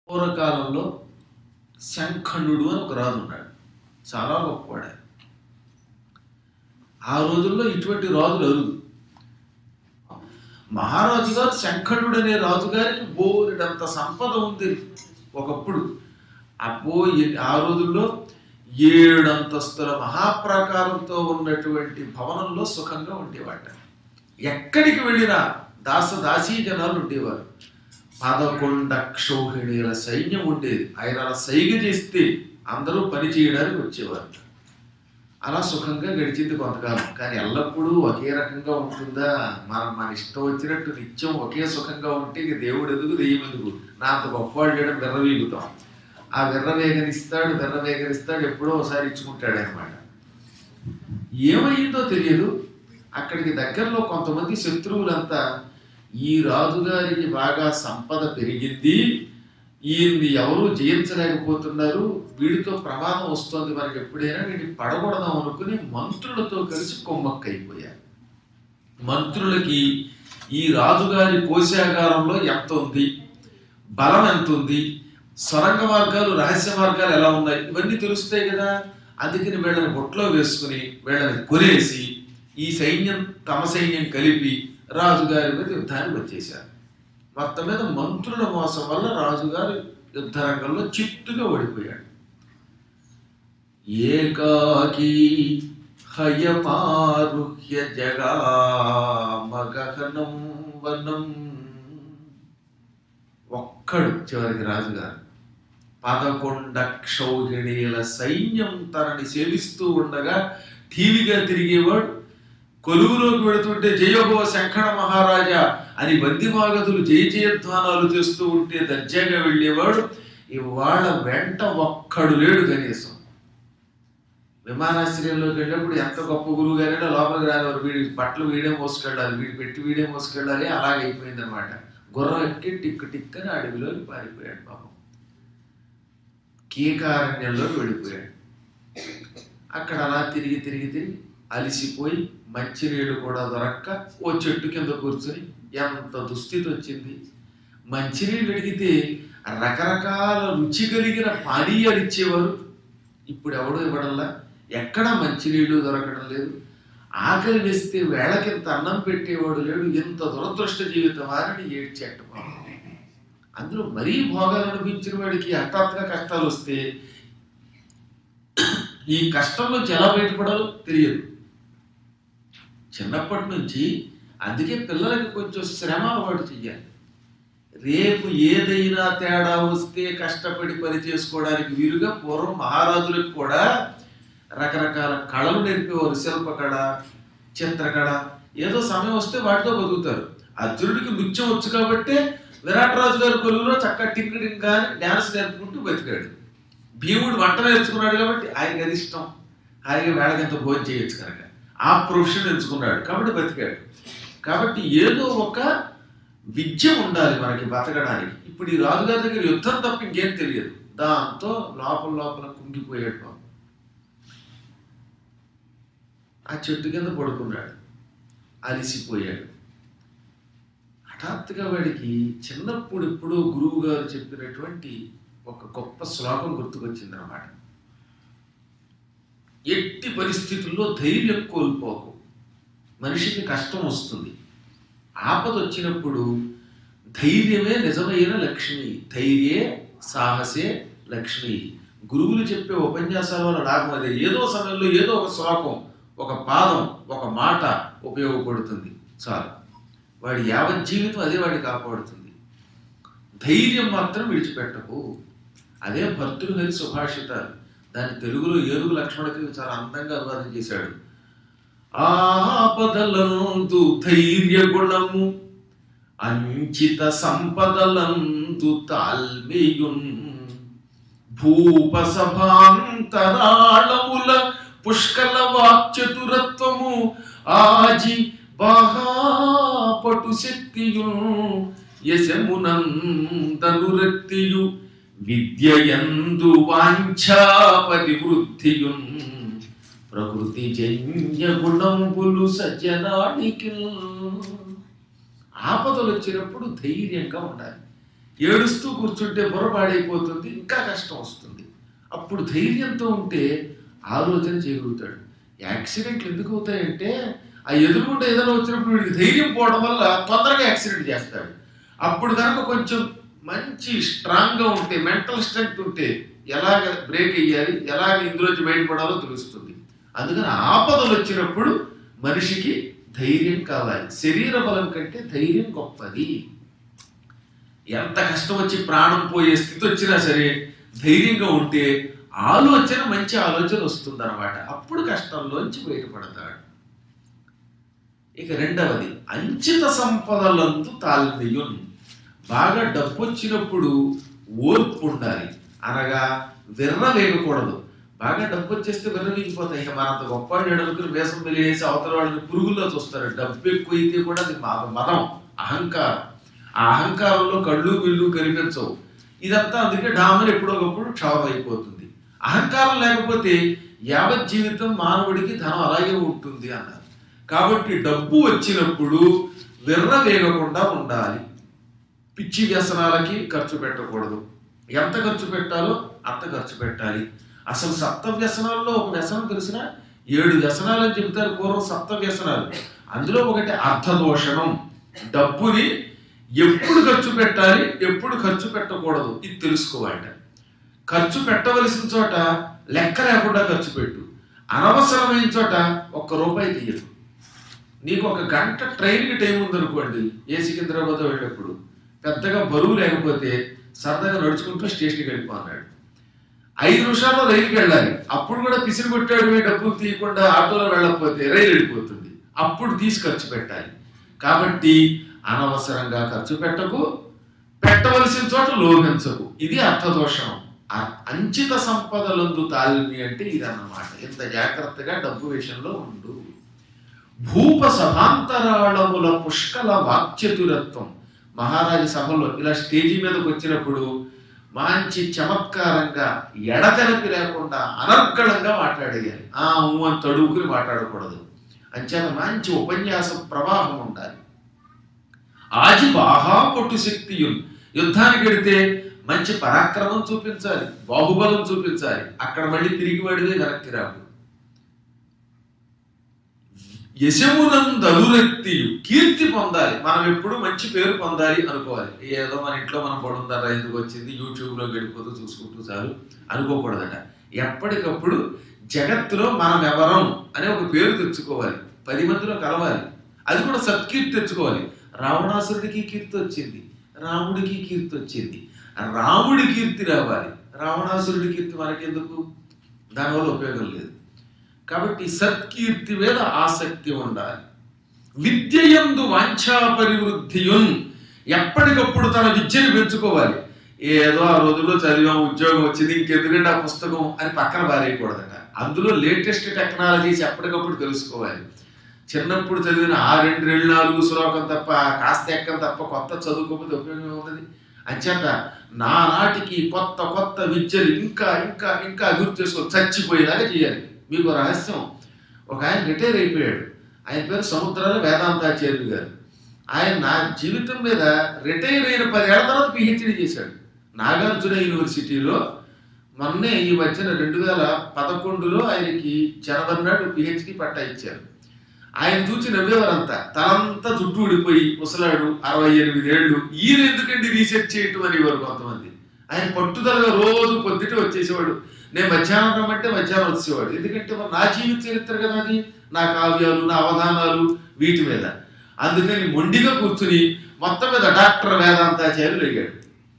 పూర్వకాలంలో శంఖండు అని ఒక రాజు ఉన్నాడు చాలా గొప్పవాడు ఆయన. ఆ రోజుల్లో ఇటువంటి రాజులు అరుదు మహారాజు గారు శంఖండు అనే రాజుగారికి బోరెడంత సంపద ఉంది ఒకప్పుడు అబ్బో ఎ- ఆ రోజుల్లో ఏడంతస్తుల మహాప్రాకారంతో ఉన్నటువంటి భవనంలో సుఖంగా ఉండేవాట ఎక్కడికి వెళ్ళినా దాస దాసీ జనాలు ఉండేవారు పదకొండ క్షౌహిణీల సైన్యం ఉండేది ఆయన అలా సైగ చేస్తే అందరూ పని చేయడానికి వచ్చేవారు అలా సుఖంగా గడిచింది కొంతకాలం కానీ ఎల్లప్పుడూ ఒకే రకంగా ఉంటుందా మన మన ఇష్టం వచ్చినట్టు నిత్యం ఒకే సుఖంగా ఉంటే ఇక దేవుడు ఎందుకు దెయ్యం ఎందుకు నా అంత గొప్పవాళ్ళు చేయడం విర్రవీగుతాం ఆ విర్రవేగనిస్తాడు విర్రవేగనిస్తాడు ఎప్పుడో ఒకసారి ఇచ్చుకుంటాడు అనమాట ఏమైందో తెలియదు అక్కడికి దగ్గరలో కొంతమంది శత్రువులంతా ఈ రాజుగారికి బాగా సంపద పెరిగింది ఈయన్ని ఎవరు జయించలేకపోతున్నారు వీడితో ప్రమాదం వస్తుంది మనకి ఎప్పుడైనా వీడిని పడగొడదాం అనుకుని మంత్రులతో కలిసి కొమ్మక్కైపోయారు మంత్రులకి ఈ రాజుగారి కోశాగారంలో ఎంత ఉంది బలం ఎంత ఉంది సొరంగ మార్గాలు రహస్య మార్గాలు ఎలా ఉన్నాయి ఇవన్నీ తెలుస్తాయి కదా అందుకని వీళ్ళని బొట్లో వేసుకుని వీళ్ళని కొనేసి ఈ సైన్యం తమ సైన్యం కలిపి రాజుగారి మీద యుద్ధానికి వచ్చేశారు మొత్తం మీద మంత్రుల మోసం వల్ల రాజుగారు యుద్ధరంగంలో చిత్తుగా ఓడిపోయాడు ఏకాకి హయమారుహ్య జగామగహనం వనం ఒక్కడు చివరికి రాజుగారు పదకొండ క్షౌహిణీల సైన్యం తనని సేవిస్తూ ఉండగా టీవీగా తిరిగేవాడు కొలువులోకి వెళుతుంటే జయోగో శంఖణ మహారాజా అని బందిమాగతులు జయ జయధ్వానాలు చేస్తూ ఉంటే దర్జాగా వెళ్ళేవాడు ఇవాళ వెంట ఒక్కడు లేడు కనీసం విమానాశ్రయంలోకి వెళ్ళినప్పుడు ఎంత గొప్ప గురువు గారైనా లోపలికి రానివారు వీడి బట్టలు వీడే మోసుకెళ్ళాలి వీడి పెట్టి వీడే మోసుకెళ్ళాలి అలాగే అయిపోయింది అనమాట గుర్రం ఎక్కి టిక్కు టిక్కని అడవిలోకి పారిపోయాడు పాపం కీకారణ్యంలోకి వెళ్ళిపోయాడు అక్కడ అలా తిరిగి తిరిగి తిరిగి అలిసిపోయి మంచినీళ్ళు కూడా దొరక్క ఓ చెట్టు కింద కూర్చొని ఎంత దుస్థితి వచ్చింది మంచినీళ్ళు అడిగితే రకరకాల రుచి కలిగిన పానీయాలు ఇచ్చేవారు ఇప్పుడు ఎవడు ఇవ్వడంలా ఎక్కడ మంచినీళ్ళు దొరకడం లేదు ఆకలి వేస్తే వేళకింత అన్నం పెట్టేవాడు లేడు ఎంత దురదృష్ట జీవితం అని ఏడ్చేట పాపం. అందులో మరీ భోగాలు అనిపించిన వాడికి హఠాత్తుగా కష్టాలు వస్తే ఈ కష్టం నుంచి ఎలా బయటపడాలో తెలియదు చిన్నప్పటి నుంచి అందుకే పిల్లలకి కొంచెం శ్రమ అలవాటు చెయ్యాలి రేపు ఏదైనా తేడా వస్తే కష్టపడి పని చేసుకోవడానికి వీలుగా పూర్వం మహారాజులకు కూడా రకరకాల కళలు నేర్పేవారు శిల్పకళ చిత్రకళ ఏదో సమయం వస్తే వాటితో బతుకుతారు అర్జునుడికి నృత్యం వచ్చు కాబట్టి విరాట్ రాజు గారి కొలువులో చక్కగా టింగ్ టింగ్ అని డ్యాన్స్ నేర్పుకుంటూ బతికాడు భీముడు వంట నేర్చుకున్నాడు కాబట్టి ఆయనకి అది ఇష్టం హాయిగా వేళకింత భోజనం చేయొచ్చు కనుక ఆ ప్రొఫెషన్ ఎంచుకున్నాడు కాబట్టి బతికాడు కాబట్టి ఏదో ఒక విద్య ఉండాలి మనకి బతకడానికి ఇప్పుడు ఈ రాజుగారి దగ్గర యుద్ధం తప్ప ఇంకేం తెలియదు దాంతో లోపల లోపల కుంగిపోయాడు పాపం ఆ చెట్టు కింద పడుకున్నాడు అలిసిపోయాడు హఠాత్తుగా వాడికి చిన్నప్పుడు ఎప్పుడో గురువు గారు చెప్పినటువంటి ఒక గొప్ప శ్లోకం గుర్తుకొచ్చిందన్నమాట ఎట్టి పరిస్థితుల్లో ధైర్యం కోల్పోకు మనిషికి కష్టం వస్తుంది ఆపద వచ్చినప్పుడు ధైర్యమే నిజమైన లక్ష్మి ధైర్యే సాహసే లక్ష్మి గురువులు చెప్పే ఉపన్యాసాల వల్ల లాభం అదే ఏదో సమయంలో ఏదో ఒక శ్లోకం ఒక పాదం ఒక మాట ఉపయోగపడుతుంది చాలు వాడి యావత్ జీవితం అదే వాడిని కాపాడుతుంది ధైర్యం మాత్రం విడిచిపెట్టకు అదే భర్తృహరి సుభాషితాలు దాని తెలుగులో ఏనుగు లక్ష్మణకి చాలా అందంగా అనువాదం చేశాడు ఆపదలందు ధైర్య గుణము అంచిత సంపదలందు తాల్మేయున్ భూప సభాంతరాళముల పుష్కల వాక్చతురత్వము ఆజి బాహాపటు శక్తియు యశమునందనురక్తియు విద్యయందు వాంఛా పరివృద్ధియున్ ప్రకృతి జన్య గుణంబులు సజ్జనానికి ఆపదలు వచ్చినప్పుడు ధైర్యంగా ఉండాలి ఏడుస్తూ కూర్చుంటే బుర్ర పాడైపోతుంది ఇంకా కష్టం వస్తుంది అప్పుడు ధైర్యంతో ఉంటే ఆలోచన చేయగలుగుతాడు యాక్సిడెంట్లు ఎందుకు అవుతాయంటే ఆ ఎదురుగుండా ఏదైనా వచ్చినప్పుడు వీడికి ధైర్యం పోవడం వల్ల తొందరగా యాక్సిడెంట్ చేస్తాడు అప్పుడు కనుక కొంచెం మంచి స్ట్రాంగ్గా ఉంటే మెంటల్ స్ట్రెంగ్త్ ఉంటే ఎలాగ బ్రేక్ వేయాలి ఎలాగ ఇందులోంచి బయటపడాలో తెలుస్తుంది అందుకని ఆపదలు వచ్చినప్పుడు మనిషికి ధైర్యం కావాలి శరీర బలం కంటే ధైర్యం గొప్పది ఎంత కష్టం వచ్చి ప్రాణం పోయే స్థితి వచ్చినా సరే ధైర్యంగా ఉంటే ఆలోచన మంచి ఆలోచన వస్తుందన్నమాట అప్పుడు కష్టంలోంచి బయటపడతాడు ఇక రెండవది అంచిత సంపదలందు తాల్మీయున్ బాగా డబ్బు వచ్చినప్పుడు ఓర్పు ఉండాలి అనగా విర్ర వేయకూడదు బాగా డబ్బు వచ్చేస్తే విర్రవీగిపోతాయి ఇక మనంత గొప్ప అనుకుని వేసం వెలివేసి అవతల వాళ్ళని పురుగుల్లో చూస్తారు డబ్బు ఎక్కువ అయితే కూడా అది మా మతం అహంకారం ఆ అహంకారంలో కళ్ళు బిల్లు కనిపించవు ఇదంతా అందుకే డామని ఎప్పుడో ఒకప్పుడు క్షవరం అయిపోతుంది అహంకారం లేకపోతే యావత్ జీవితం మానవుడికి ధనం అలాగే ఉంటుంది అన్నారు కాబట్టి డబ్బు వచ్చినప్పుడు విర్ర వేగకుండా ఉండాలి పిచ్చి వ్యసనాలకి ఖర్చు పెట్టకూడదు ఎంత ఖర్చు పెట్టాలో అంత ఖర్చు పెట్టాలి అసలు సప్త వ్యసనాల్లో ఒక వ్యసనం తెలిసిన ఏడు వ్యసనాలు అని చెబుతారు పూర్వం సప్త వ్యసనాలు అందులో ఒకటి అర్థదోషణం డబ్బుని ఎప్పుడు ఖర్చు పెట్టాలి ఎప్పుడు ఖర్చు పెట్టకూడదు ఇది తెలుసుకోవాలట ఖర్చు పెట్టవలసిన చోట లెక్క లేకుండా ఖర్చు పెట్టు అనవసరమైన చోట ఒక్క రూపాయి తీయదు నీకు ఒక గంట ట్రైన్కి టైం ఉందనుకోండి ఏ సికింద్రాబాద్ వెళ్ళినప్పుడు పెద్దగా బరువు లేకపోతే సరదాగా నడుచుకుంటూ స్టేషన్కి వెళ్ళిపోన్నాడు ఐదు నిమిషాల్లో రైలుకి వెళ్ళాలి అప్పుడు కూడా పిసిరి కొట్టాడు డబ్బులు తీయకుండా ఆటోలో వెళ్ళకపోతే రైలు వెళ్ళిపోతుంది అప్పుడు తీసి ఖర్చు పెట్టాలి కాబట్టి అనవసరంగా ఖర్చు పెట్టకు పెట్టవలసిన చోట లోభించకు ఇది అర్థదోషం అ- అంచిత సంపదలందు తాల్మి అంటే ఇది అన్నమాట ఇంత జాగ్రత్తగా డబ్బు విషయంలో ఉండు భూప సభాంతరాళముల పుష్కల వాక్చతురత్వం మహారాజు సభలో ఇలా స్టేజీ మీదకి వచ్చినప్పుడు మంచి చమత్కారంగా ఎడతెరపి లేకుండా అనర్గళంగా మాట్లాడేయాలి ఆ ఊ అని తడువుకుని మాట్లాడకూడదు అంచేత మంచి ఉపన్యాసం ప్రవాహం ఉండాలి ఆజి బాహా పొట్టు శక్తియున్ యుద్ధానికి వెడితే మంచి పరాక్రమం చూపించాలి బాహుబలం చూపించాలి అక్కడ మళ్ళీ తిరిగి పడితే వెనక్కి రాదు యశమునందరురెత్తి కీర్తి పొందాలి మనం ఎప్పుడు మంచి పేరు పొందాలి అనుకోవాలి ఏదో మన ఇంట్లో మనం పడుందారా ఎందుకు వచ్చింది యూట్యూబ్లో గడిపోతూ చూసుకుంటూ చాలు అనుకోకూడదట ఎప్పటికప్పుడు జగత్తులో మనం ఎవరం అనే ఒక పేరు తెచ్చుకోవాలి పది మందిలో కలవాలి అది కూడా సత్కీర్తి తెచ్చుకోవాలి రావణాసురుడికి కీర్తి వచ్చింది రాముడికి కీర్తి వచ్చింది రాముడి కీర్తి రావాలి రావణాసురుడి కీర్తి మనకెందుకు దానివల్ల ఉపయోగం లేదు కాబట్టి సత్కీర్తి మీద ఆసక్తి ఉండాలి విద్యయందు వాంఛా పరివృద్ధియున్ ఎప్పటికప్పుడు తన విద్యను పెంచుకోవాలి ఏదో ఆ రోజుల్లో చదివాం ఉద్యోగం వచ్చింది ఇంకెందుకంటే ఆ పుస్తకం అని పక్కన పారేయకూడదట అందులో లేటెస్ట్ టెక్నాలజీస్ ఎప్పటికప్పుడు తెలుసుకోవాలి చిన్నప్పుడు చదివిన ఆ రెండు రెండు నాలుగు శ్లోకం తప్ప కాస్త ఎక్కం తప్ప కొత్త చదువుకోకపోతే ఉపయోగం ఉన్నది అంచేత నానాటికి కొత్త కొత్త విద్యలు ఇంకా ఇంకా ఇంకా అభివృద్ధి చేసుకో చచ్చిపోయేలాగా చేయాలి మీకు ఒక రహస్యం ఒక ఆయన రిటైర్ అయిపోయాడు ఆయన పేరు సముద్రాల వేదాంతాచార్యులు గారు ఆయన నా జీవితం మీద రిటైర్ అయిన పదేళ్ల తర్వాత పిహెచ్డి చేశాడు నాగార్జున యూనివర్సిటీలో మొన్నే ఈ మధ్యన రెండు వేల పదకొండులో ఆయనకి జనవరి నాడు పిహెచ్డి పట్టా ఇచ్చారు ఆయన చూసి నవ్వేవారంతా తలంతా చుట్టూ ఊడిపోయి ముసలాడు అరవై ఎనిమిది ఏళ్ళు ఈయన ఎందుకండి రీసెర్చ్ చేయటం అనేవారు కొంతమంది ఆయన పట్టుదలగా రోజు పొద్దుటే వచ్చేసేవాడు నేను మధ్యాహ్నం రమ్మంటే మధ్యాహ్నం వచ్చేవాడు ఎందుకంటే మరి నా జీవిత చరిత్ర కదా అది నా కావ్యాలు నా అవధానాలు వీటి మీద అందుకని మొండిగా కూర్చుని మొత్తం మీద డాక్టర్ వేదాంతాచార్యులు అయ్యాడు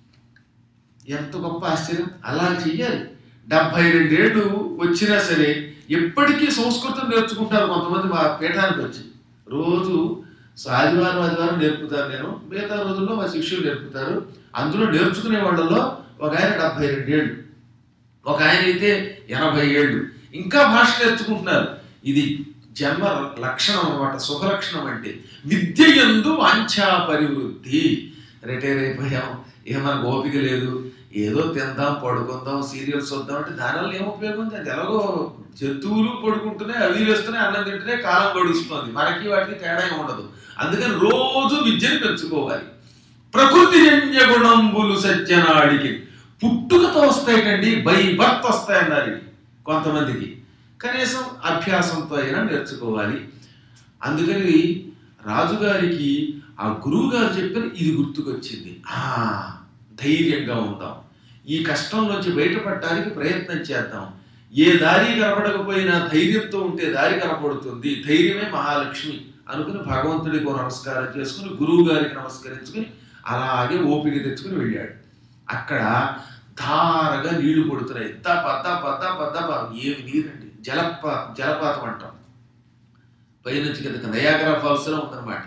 ఎంత గొప్ప ఆశ్చర్యం అలా చెయ్యాలి డెబ్బై రెండేళ్ళు వచ్చినా సరే ఎప్పటికీ సంస్కృతం నేర్చుకుంటారు కొంతమంది మా పీఠానికి వచ్చి రోజు సో ఆదివారం ఆదివారం నేర్పుతారు నేను మిగతా రోజుల్లో మా శిష్యులు నేర్పుతారు అందులో నేర్చుకునే వాళ్ళలో ఒక ఆయన డెబ్బై రెండేళ్ళు ఒక ఆయన అయితే ఎనభై ఏళ్ళు ఇంకా భాష నేర్చుకుంటున్నారు ఇది జన్మ లక్షణం అన్నమాట సుఖలక్షణం అంటే విద్య ఎందు వాంఛా పరివృద్ధి రిటైర్ అయిపోయాం ఇక మనకు ఓపిక లేదు ఏదో తిందాం పడుకుందాం సీరియల్స్ వద్దాం అంటే దానివల్ల ఏం ఉపయోగం ఉంది అది ఎలాగో జంతువులు పడుకుంటున్నాయి అవి వేస్తున్నాయి అన్నం తింటేనే కాలం గడుస్తుంది మనకి వాటికి తేడా ఏం ఉండదు అందుకని రోజు విద్యను పెంచుకోవాలి ప్రకృతి జన్య గుణంబులు సత్యనాడికి పుట్టుకతో వస్తాయిటండి బై బర్త్ వస్తాయన్నారు ఇవి కొంతమందికి కనీసం అభ్యాసంతో అయినా నేర్చుకోవాలి అందుకని రాజుగారికి ఆ గురువు గారు చెప్పిన ఇది గుర్తుకొచ్చింది ఆ ధైర్యంగా ఉందాం ఈ కష్టం నుంచి బయటపడటానికి ప్రయత్నం చేద్దాం ఏ దారి కనపడకపోయినా ధైర్యంతో ఉంటే దారి కనపడుతుంది ధైర్యమే మహాలక్ష్మి అనుకుని భగవంతుడికి ఓ నమస్కారం చేసుకుని గురువు గారికి నమస్కరించుకుని అలాగే ఓపిక తెచ్చుకుని వెళ్ళాడు అక్కడ ధారగా నీళ్లు పడుతున్నాయి దప్ప దప్ప దప్ప దప్ప ఏమి నీరండి జలపా జలపాతం అంటాం పైనుంచి కిందకి నయాగరా ఫాల్స్లో ఉందన్నమాట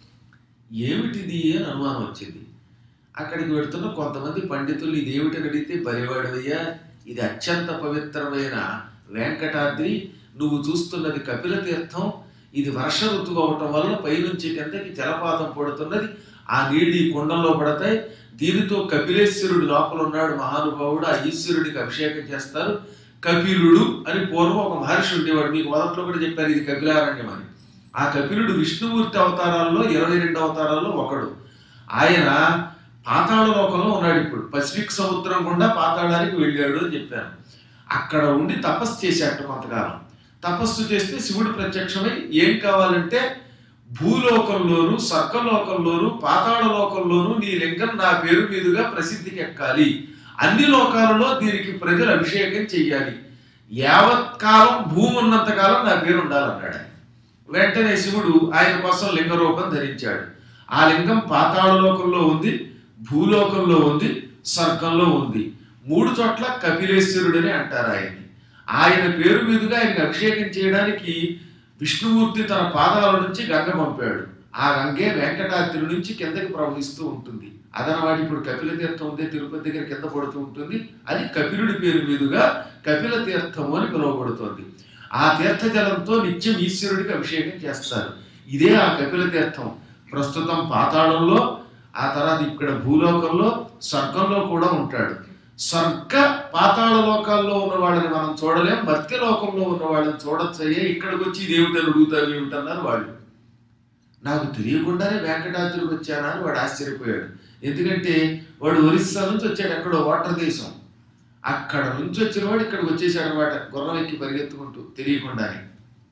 ఏమిటిది అని అనుమానం వచ్చింది అక్కడికి వెళుతున్న కొంతమంది పండితులు ఇది ఏమిటని అడిగితే బలివాడవయ్యా ఇది అత్యంత పవిత్రమైన వెంకటాద్రి నువ్వు చూస్తున్నది కపిల తీర్థం ఇది వర్ష ఋతువు అవటం వల్ల పైనుంచి కిందకి జలపాతం పడుతున్నది ఆ నీళ్ళు ఈ కుండంలో పడతాయి దీనితో కపిలేశ్వరుడు లోపల ఉన్నాడు మహానుభావుడు ఆ ఈశ్వరుడికి అభిషేకం చేస్తారు కపిలుడు అని పూర్వం ఒక మహర్షి ఉండేవాడు మీకు మొదట్లో కూడా చెప్పారు ఇది కపిలారణ్యం అని ఆ కపిలుడు విష్ణుమూర్తి అవతారాల్లో ఇరవై రెండు అవతారాల్లో ఒకడు ఆయన పాతాళ లోకంలో ఉన్నాడు ఇప్పుడు పసిఫిక్ సముద్రం గుండా పాతాళానికి వెళ్ళాడు అని చెప్పాను అక్కడ ఉండి తపస్సు చేశాట కొంతకాలం తపస్సు చేస్తే శివుడు ప్రత్యక్షమై ఏం కావాలంటే భూలోకంలోను స్వర్గలోకంలోను పాతాళ లోకంలోను నీ లింగం నా పేరు మీదుగా ప్రసిద్ధికి ఎక్కాలి అన్ని లోకాలలో దీనికి ప్రజలు అభిషేకం చెయ్యాలి యావత్ కాలం భూమి ఉన్నంత కాలం నా పేరు ఉండాలన్నాడు ఆయన. వెంటనే శివుడు ఆయన కోసం లింగ రూపం ధరించాడు ఆ లింగం పాతాళ లోకంలో ఉంది భూలోకంలో ఉంది స్వర్గంలో ఉంది మూడు చోట్ల కపిలేశ్వరుడని అంటారు ఆయన్ని ఆయన పేరు మీదుగా ఆయనకి అభిషేకం చేయడానికి విష్ణుమూర్తి తన పాదాల నుంచి గంగ పంపాడు ఆ గంగే వెంకటాద్రి నుంచి కిందకి ప్రవహిస్తూ ఉంటుంది అదనమాట ఇప్పుడు కపిల తీర్థం ఉంది తిరుపతి దగ్గర కింద పడుతూ ఉంటుంది అది కపిలుడి పేరు మీదుగా కపిల తీర్థము అని పిలువబడుతోంది ఆ తీర్థ జలంతో నిత్యం ఈశ్వరుడికి అభిషేకం చేస్తారు ఇదే ఆ కపిల తీర్థం ప్రస్తుతం పాతాళంలో ఆ తర్వాత ఇక్కడ భూలోకంలో స్వర్గంలో కూడా ఉంటాడు స్వర్గ పాతాళ లోకాల్లో ఉన్న వాళ్ళని మనం చూడలేం మత్య లోకంలో ఉన్న వాళ్ళని చూడొచ్చయ్యే ఇక్కడికి వచ్చి ఇదేమిటని అడుగుతారు ఏమిటన్నారు వాళ్ళు నాకు తెలియకుండానే వెంకటాద్రికి వచ్చానా అని వాడు ఆశ్చర్యపోయాడు ఎందుకంటే వాడు ఒరిస్సా నుంచి వచ్చాడు ఎక్కడో వాటర్ దేశం అక్కడ నుంచి వచ్చిన వాడు ఇక్కడికి వచ్చేసాడు అనమాట గుర్రం ఎక్కి పరిగెత్తుకుంటూ తెలియకుండానే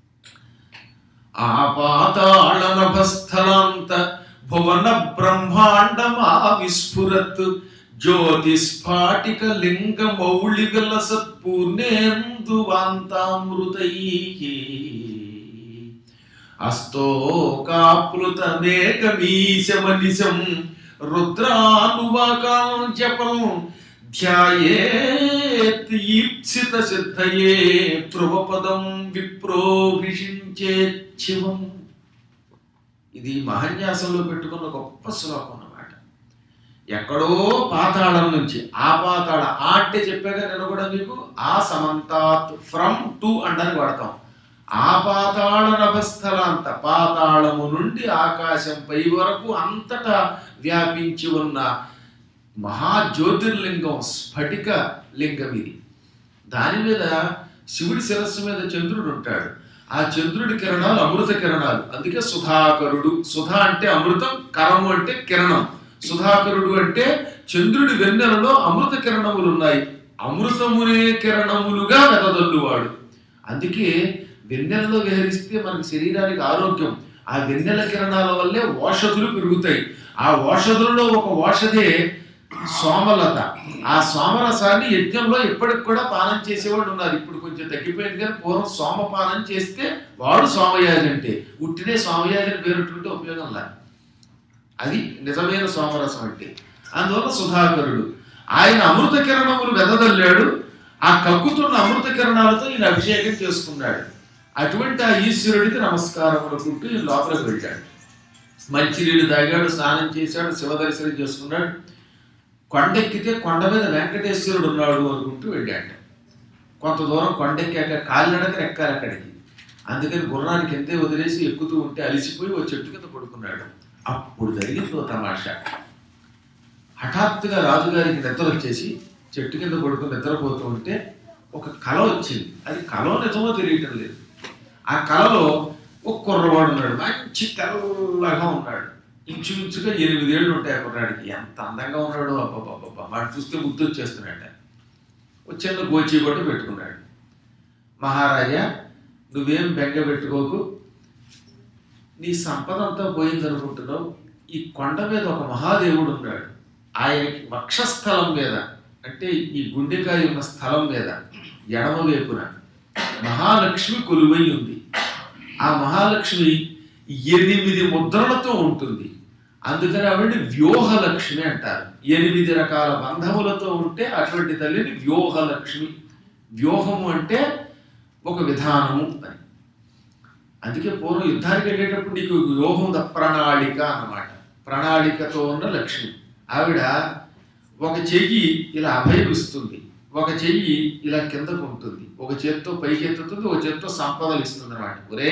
ఆ పాతాళ నభస్థలాంత భువన బ్రహ్మాండమా విస్ఫురత్ జ్యోతిస్ఫాటిక లింగ మౌళి విలసత్పూర్ణేందు వాంతామృతై అస్తోకాప్లుతమేకమీశమనిశం రుద్రానువాకాం జపం ధ్యాయేత్ ఈప్సిత సిద్ధయే ధ్రువపదం విప్రోభిషించేచ్చివం ఇది మహన్యాసంలో పెట్టుకున్న గొప్ప శ్లోకం అన్నమాట ఎక్కడో పాతాళం నుంచి ఆ పాతాళ ఆ అంటే చెప్పాక నేను కూడా మీకు ఆ సమంతాత్ ఫ్రమ్ టు అండానికి వాడతాం ఆ పాతాళ నభస్థలాంత పాతాళము నుండి ఆకాశం పై వరకు అంతటా వ్యాపించి ఉన్న మహాజ్యోతిర్లింగం స్ఫటిక లింగం ఇది దాని మీద శివుడి శిరస్సు మీద చంద్రుడు ఉంటాడు ఆ చంద్రుడి కిరణాలు అమృత కిరణాలు అందుకే సుధాకరుడు సుధా అంటే అమృతం కరము అంటే కిరణం సుధాకరుడు అంటే చంద్రుడి వెన్నెలలో అమృత కిరణములు ఉన్నాయి అమృతమునే కిరణములుగా వెదజల్లువాడు అందుకే వెన్నెలలో విహరిస్తే మనకి శరీరానికి ఆరోగ్యం ఆ వెన్నెల కిరణాల వల్లే ఓషధులు పెరుగుతాయి ఆ ఓషధులలో ఒక ఓషధే సోమలత ఆ సోమరసాన్ని యజ్ఞంలో ఇప్పటికి కూడా పానం చేసేవాడు ఉన్నారు ఇప్పుడు కొంచెం తగ్గిపోయింది కానీ పూర్వం సోమపానం చేస్తే వాడు సోమయాజి అంటే ఉట్టినే సోమయాజి అని పేరుట్టుకుంటే ఉపయోగం లేదు అది నిజమైన సోమరసం అంటే అందువల్ల సుధాకరుడు ఆయన అమృత కిరణములు వెదజల్లాడు ఆ కక్కుతున్న అమృత కిరణాలతో ఈయన అభిషేకం చేసుకున్నాడు అటువంటి ఆ ఈశ్వరుడికి నమస్కారం అనుకుంటూ ఈయన లోపలికి వెళ్ళాడు మంచినీళ్ళు తాగాడు స్నానం చేశాడు శివ దర్శనం చేసుకున్నాడు కొండెక్కితే కొండ మీద వెంకటేశ్వరుడు ఉన్నాడు అనుకుంటూ వెళ్ళాడు కొంత దూరం కొండెక్కాక కాలినడక ఎక్కాలి అక్కడికి అందుకని గుర్రానికి ఎంతే వదిలేసి ఎక్కుతూ ఉంటే అలిసిపోయి ఓ చెట్టు కింద పడుకున్నాడు అప్పుడు జరిగింది ఓ తమాషా హఠాత్తుగా రాజుగారికి నిద్ర వచ్చేసి చెట్టు కింద పడుకుని నిద్రపోతూ ఉంటే ఒక కళ వచ్చింది అది కళ నిజమో తెలియటం లేదు ఆ కళలో ఒక కుర్రవాడు ఉన్నాడు మంచి తెల్లగా ఉన్నాడు ఇంచుమించుగా ఎనిమిదేళ్ళు ఉంటాయి ఆ కుర్రాడికి ఎంత అందంగా ఉన్నాడు అబ్బాబ్బాబ్బా వాడు చూస్తే ముద్దు వచ్చేస్తున్నాడు ఒక చిన్న గోచి కూడా పెట్టుకున్నాడు మహారాజా నువ్వేం బెంగ పెట్టుకోకు నీ సంపద అంతా పోయిందనుకుంటున్నావు ఈ కొండ మీద ఒక మహాదేవుడు ఉన్నాడు ఆయనకి వక్షస్థలం మీద అంటే ఈ గుండెకాయ ఉన్న స్థలం మీద ఎడమ వైపున మహాలక్ష్మి కొలువై ఉంది ఆ మహాలక్ష్మి ఎనిమిది ముద్రలతో ఉంటుంది అందుకని ఆవిడని వ్యూహలక్ష్మి అంటారు ఎనిమిది రకాల బంధములతో ఉంటే అటువంటి తల్లిని వ్యూహలక్ష్మి వ్యూహము అంటే ఒక విధానము అని అందుకే పూర్వం యుద్ధానికి వెళ్ళేటప్పుడు నీకు వ్యూహం ద ప్రణాళిక అన్నమాట ప్రణాళికతో ఉన్న లక్ష్మి ఆవిడ ఒక చెయ్యి ఇలా అభయం ఇస్తుంది ఒక చెయ్యి ఇలా కిందకు ఉంటుంది ఒక చేత్తో పైకి ఎత్తుతుంది ఒక చేత్తో సంపదలు ఇస్తుంది అనమాట ఒరే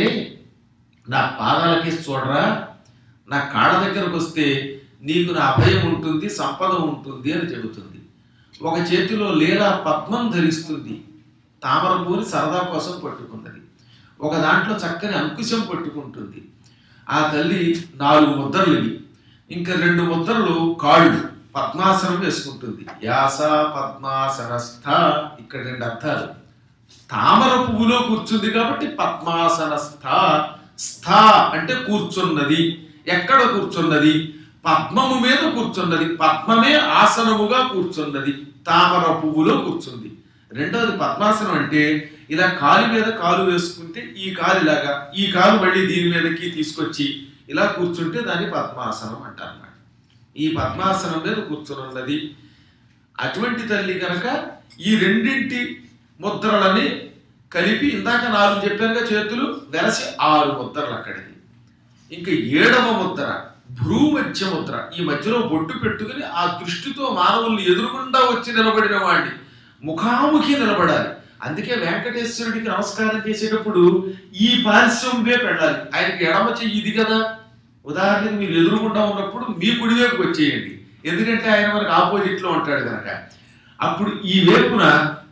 నా పాదాలకి చూడరా నా కాళ్ళ దగ్గరకు వస్తే నీకు నా అభయం ఉంటుంది సంపద ఉంటుంది అని చెబుతుంది ఒక చేతిలో లీలా పద్మం ధరిస్తుంది తామర పూని సరదా కోసం పట్టుకున్నది ఒక దాంట్లో చక్కని అంకుశం పట్టుకుంటుంది ఆ తల్లి నాలుగు ముద్రలు ఇవి ఇంకా రెండు ముద్రలు కాళ్ళు పద్మాసనం వేసుకుంటుంది యాస పద్మాసనస్థ ఇక్కడ రెండు అర్థాలు తామర పువ్వులో కూర్చుంది కాబట్టి పద్మాసనస్థ స్థ అంటే కూర్చున్నది ఎక్కడ కూర్చున్నది పద్మము మీద కూర్చున్నది పద్మమే ఆసనముగా కూర్చున్నది తామర పువ్వులో కూర్చుంది రెండవది పద్మాసనం అంటే ఇలా కాలు మీద కాలు వేసుకుంటే ఈ కాలు ఇలాగా ఈ కాలు మళ్ళీ దీని మీదకి తీసుకొచ్చి ఇలా కూర్చుంటే దాన్ని పద్మాసనం అంటారు అన్నమాట ఈ పద్మాసనం మీద కూర్చున్నది అటువంటి తల్లి కనుక ఈ రెండింటి ముద్రలని కలిపి ఇందాక నాలుగు చెప్పానుగా చేతులు వెరసి ఆరు ముద్రలు అక్కడికి ఇంకా ఏడవ ముద్ర భ్రూ మధ్య ముద్ర ఈ మధ్యలో బొట్టు పెట్టుకుని ఆ దృష్టితో మానవుల్ని ఎదురుగుండా వచ్చి నిలబడిన వాడిని ముఖాముఖి నిలబడాలి అందుకే వెంకటేశ్వరుడికి నమస్కారం చేసేటప్పుడు ఈ పారిశ్రమే పెట్టాలి ఆయనకి ఎడమ చెయ్యి ఇది కదా ఉదాహరణకి మీరు ఎదురుగుండా ఉన్నప్పుడు మీ కుడి వైపుకి వచ్చేయండి ఎందుకంటే ఆయన మనకు ఆపోజిట్ లో ఉంటాడు కనుక అప్పుడు ఈ వైపున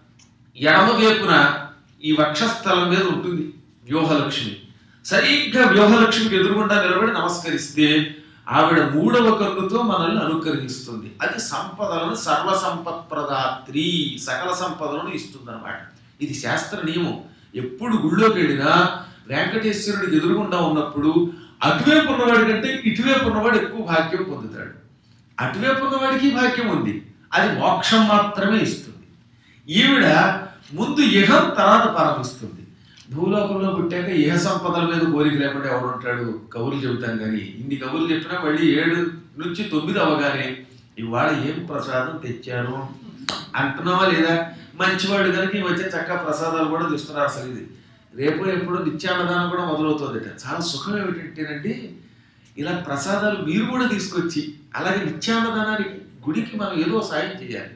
ఎడమ వైపున ఈ వక్షస్థలం మీద ఉంటుంది వ్యూహలక్ష్మి సరిగ్గా వ్యూహలక్ష్మికి ఎదురుగుండా నిలబడి నమస్కరిస్తే ఆవిడ మూడవ కన్నుతో మనల్ని అనుగ్రహిస్తుంది అది సంపదలను సర్వసంపత్ప్రదాత్రి సకల సంపదలను ఇస్తుంది ఇది శాస్త్ర నియమం ఎప్పుడు గుళ్ళోకి వెళ్ళినా వెంకటేశ్వరుడికి ఎదురుగుండా ఉన్నప్పుడు అటువైపు ఉన్నవాడి కంటే ఇటువైపు ఉన్నవాడు ఎక్కువ భాగ్యం పొందుతాడు అటువైపు ఉన్నవాడికి భాగ్యం ఉంది అది మోక్షం మాత్రమే ఇస్తుంది ఈవిడ ముందు ఇహం తర్వాత పరం ఇస్తుంది భూలోకంలో పుట్టాక ఇహ సంపదల మీద కోరిక లేకుండా ఎవడు ఉంటాడు కవులు చెబుతాం కానీ ఇన్ని కవులు చెప్పినా మళ్ళీ ఏడు నుంచి తొమ్మిది అవగానే ఇవాళ ఏం ప్రసాదం తెచ్చాను అంటున్నావా లేదా మంచివాడు కనుక ఈ మధ్య చక్కగా ప్రసాదాలు కూడా తెస్తున్నారు అసలు ఇది రేపు ఎప్పుడు నిత్యాన్నదానం కూడా మొదలవుతుంది చాలా సుఖం ఏమిటంటేనండి ఇలా ప్రసాదాలు మీరు కూడా తీసుకొచ్చి అలాగే నిత్యాన్నదానానికి గుడికి మనం ఏదో సాయం చేయాలి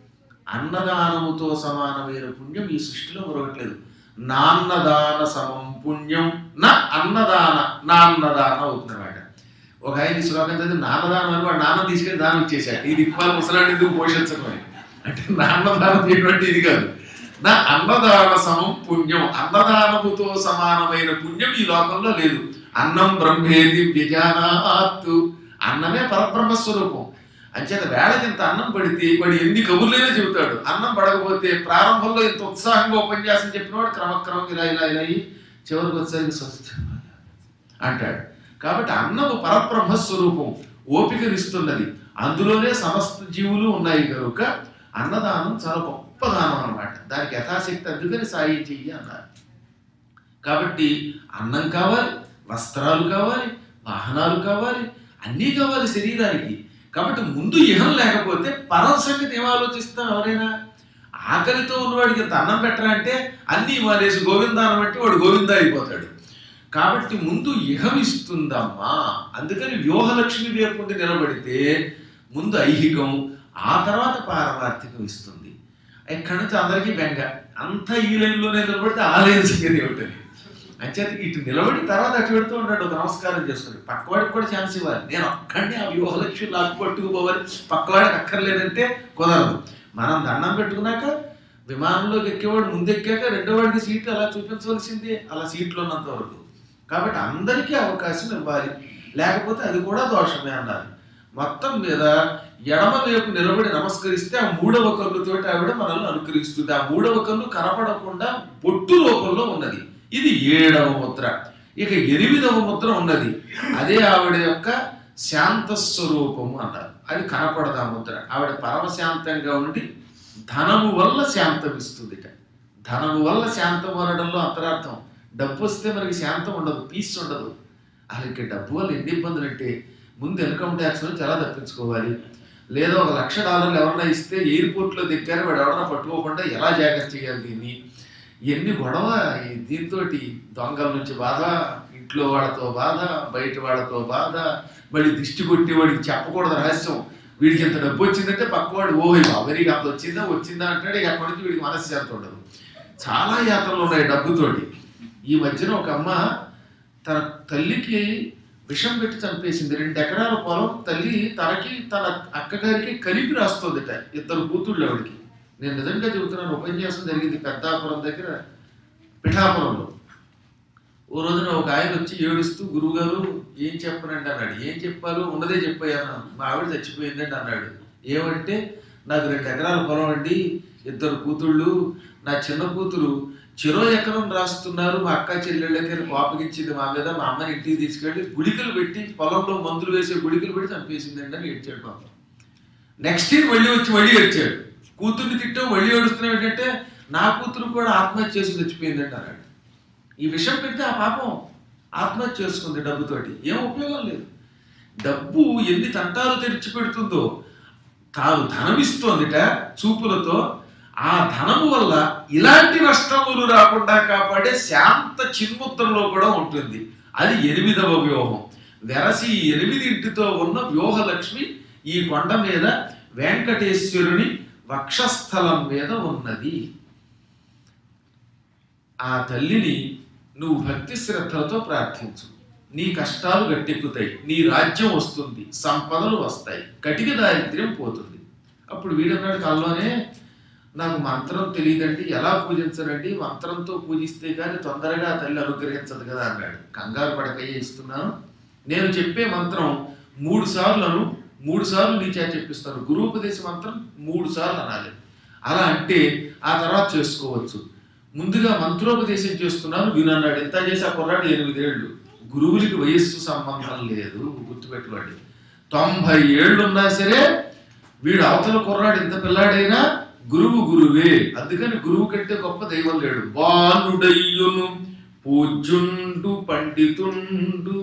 అన్నదానముతో సమానమైన పుణ్యం ఈ సృష్టిలో మరొకట్లేదు నాన్నదాన సమం పుణ్యం నా అన్నదాన నాన్నదాన అవుతుందన్నమాట ఒక ఆయన ఈ శ్లోకం చదివి నాన్నదానం అని వాడు నాన్న తీసుకెళ్ళి దానం ఇచ్చేసాడు ఇది ఇక్వాల ముసలాంటి ఎందుకు పోషించడం అని. అంటే నాన్నదానం చేయటువంటి ఇది కాదు నా అన్నదాన సమం పుణ్యం అన్నదానముతో సమానమైన పుణ్యం ఈ లోకంలో లేదు అన్నం బ్రహ్మేది విజానాత్తు అన్నమే పరబ్రహ్మ స్వరూపం అంచేత వేళకి ఇంత అన్నం పడితే వాడు ఎన్ని కబుర్లైనా చెబుతాడు అన్నం పడకపోతే ప్రారంభంలో ఇంత ఉత్సాహంగా ఉపన్యాసం చెప్పినవాడు క్రమక్రమం ఇలా ఇలా ఇలా అయ్యి చివరికి వచ్చేసరికి స్వస్థ అంటాడు కాబట్టి అన్నము పరబ్రహ్మ స్వరూపం ఓపికనిస్తున్నది అందులోనే సమస్త జీవులు ఉన్నాయి కనుక అన్నదానం చాలా గొప్ప దానం అన్నమాట దానికి యథాశక్తి అందుకని సాయం చెయ్యి అన్నారు కాబట్టి అన్నం కావాలి వస్త్రాలు కావాలి వాహనాలు కావాలి అన్నీ కావాలి శరీరానికి కాబట్టి ముందు ఇహం లేకపోతే పరం సంగతి ఏం ఆలోచిస్తాం ఎవరైనా ఆకలితో ఉన్నవాడికి ఇంత అన్నం పెట్టరా అంటే అన్నీ మానేసి గోవిందానం అంటే వాడు గోవింద అయిపోతాడు కాబట్టి ముందు ఇహం ఇస్తుందమ్మా అందుకని వ్యూహలక్ష్మి వేపుండి నిలబడితే ముందు ఐహికం ఆ తర్వాత పారమార్థికం ఇస్తుంది ఎక్కడి నుంచి అందరికీ బెంగ అంతా ఈ లైన్లోనే నిలబడితే ఆ లైన్ సంగతి ఏమిటని అంచేత ఇటు నిలబడి తర్వాత అటు పెడుతూ ఉంటాడు ఒక నమస్కారం చేసుకుని పక్కవాడికి కూడా ఛాన్స్ ఇవ్వాలి నేను ఒక్కడిని ఆ వ్యూహలక్ష్మి లాక్కు పట్టుకుపోవాలి పక్కవాడికి అక్కర్లేదంటే కుదరదు మనం దండం పెట్టుకున్నాక విమానంలోకి ఎక్కేవాడు ముందెక్కాక రెండో వాడికి సీట్ అలా చూపించవలసిందే అలా సీట్లో ఉన్నంత వరకు కాబట్టి అందరికీ అవకాశం ఇవ్వాలి లేకపోతే అది కూడా దోషమే అన్నారు మొత్తం మీద ఎడమ వైపు నిలబడి నమస్కరిస్తే ఆ మూడవ కన్నుతోటి ఆవిడ మనల్ని అనుకరిస్తుంది ఆ మూడవ కన్ను కనపడకుండా బొట్టు రూపంలో ఉన్నది ఇది ఏడవ ముద్ర ఇక ఎనిమిదవ ముద్ర ఉన్నది అదే ఆవిడ యొక్క శాంత స్వరూపము అన్నారు అది కనపడదు ఆ ముద్ర ఆవిడ పరమశాంతంగా ఉండి ధనము వల్ల శాంతమిస్తుందిట ధనము వల్ల శాంతం అనడంలో అంతరార్థం డబ్బు వస్తే మనకి శాంతం ఉండదు పీస్ ఉండదు అసలు ఇక్కడ డబ్బు వల్ల ఎన్ని ఇబ్బందులు అంటే ముందు ఇన్కమ్ ట్యాక్స్ నుంచి ఎలా తప్పించుకోవాలి లేదా ఒక లక్ష డాలర్లు ఎవరన్నా ఇస్తే ఎయిర్పోర్ట్లో దిగ్గారు వాడు ఎవరన్నా పట్టుకోకుండా ఎలా జాగ్రత్త చేయాలి దీన్ని ఎన్ని గొడవ ఈ దీంతో దొంగల నుంచి బాధ ఇంట్లో వాళ్ళతో బాధ బయట వాళ్ళతో బాధ మళ్ళీ దిష్టి కొట్టి వాడికి చెప్పకూడదు రహస్యం వీడికి ఇంత డబ్బు వచ్చిందంటే పక్కవాడు ఓహ్ బాబరికి అంత వచ్చిందా వచ్చిందా అంటాడు ఇక అక్కడి నుంచి వీడికి మనశ్శాంతి ఉండదు చాలా యాత్రలు ఉన్నాయి డబ్బుతోటి ఈ మధ్యన ఒక అమ్మ తన తల్లికి విషం పెట్టి చంపేసింది రెండు ఎకరాల పొలం తల్లి తనకి తన అక్కగారికి కలిపి రాస్తుందిట ఇద్దరు కూతుళ్ళు ఆవిడికి నేను నిజంగా చెబుతున్నాను ఉపన్యాసం జరిగింది పెద్దాపురం దగ్గర పిఠాపురంలో ఓ రోజున ఒక ఆయన వచ్చి ఏడుస్తూ గురువుగారు ఏం చెప్పనండి అన్నాడు ఏం చెప్పాలో ఉన్నదే చెప్పాను మా ఆవిడ చచ్చిపోయిందండి అన్నాడు ఏమంటే నాకు రెండు ఎకరాల పొలం అండి ఇద్దరు కూతుళ్ళు నా చిన్న కూతురు చెరో ఎకరం రాస్తున్నారు మా అక్క చెల్లెళ్ళకి కోపగించింది మా మీద మా అమ్మని ఇంటికి తీసుకెళ్ళి గుళికలు పెట్టి పొలంలో మందులు వేసే గుళికలు పెట్టి చంపేసిందండి అని ఏడ్చాడు పాపం నెక్స్ట్ ఇయర్ మళ్ళీ వచ్చి మళ్ళీ ఏడ్చాడు కూతుర్ని తిట్టావు మళ్ళీ ఏడుస్తున్నావు ఏంటంటే నా కూతురు కూడా ఆత్మహత్య చేసి చచ్చిపోయిందండి అన్నాడు ఈ విషయం పెడితే ఆ పాపం ఆత్మహత్య చేసుకుంది డబ్బుతోటి ఏం ఉపయోగం లేదు డబ్బు ఎన్ని తంటాలు తెరిచి పెడుతుందో తాను ధనమిస్తోందిట చూపులతో ఆ ధనము వల్ల ఇలాంటి నష్టములు రాకుండా కాపాడే శాంత చిన్ముద్రలో కూడా ఉంటుంది అది ఎనిమిదవ వ్యూహం వెరసి ఎనిమిదింటితో ఉన్న వ్యూహలక్ష్మి ఈ కొండ మీద వెంకటేశ్వరుని వక్షస్థలం మీద ఉన్నది ఆ తల్లిని నువ్వు భక్తి శ్రద్ధలతో ప్రార్థించు నీ కష్టాలు గట్టెక్కుతాయి నీ రాజ్యం వస్తుంది సంపదలు వస్తాయి కటిక దారిద్ర్యం పోతుంది అప్పుడు వీడన్నాడు కల్లోనే నాకు మంత్రం తెలియదండి ఎలా పూజించనండి మంత్రంతో పూజిస్తే కానీ తొందరగా ఆ తల్లి అనుగ్రహించదు కదా అన్నాడు కంగారు పడకయ్యే ఇస్తున్నాను నేను చెప్పే మంత్రం మూడు సార్లను మూడు సార్లు నీ చేత చెప్పిస్తాను గురూపదేశ మంత్రం మూడు సార్లు అనాలి అలా అంటే ఆ తర్వాత చేసుకోవచ్చు ముందుగా మంత్రోపదేశం చేస్తున్నాను వినన్నాడు ఎంత చేసి ఆ కుర్రాడు ఎనిమిదేళ్ళు గురువులకి వయస్సు సంబంధం లేదు గుర్తుపెట్టుకోండి తొంభై ఏళ్ళు ఉన్నా సరే వీడు అవతల కుర్రాడు ఇంత పిల్లాడైనా గురువు గురువే అందుకని గురువు కంటే గొప్ప దైవం లేడు బాలుడయ్యును పూజ్యుండు పండితుండు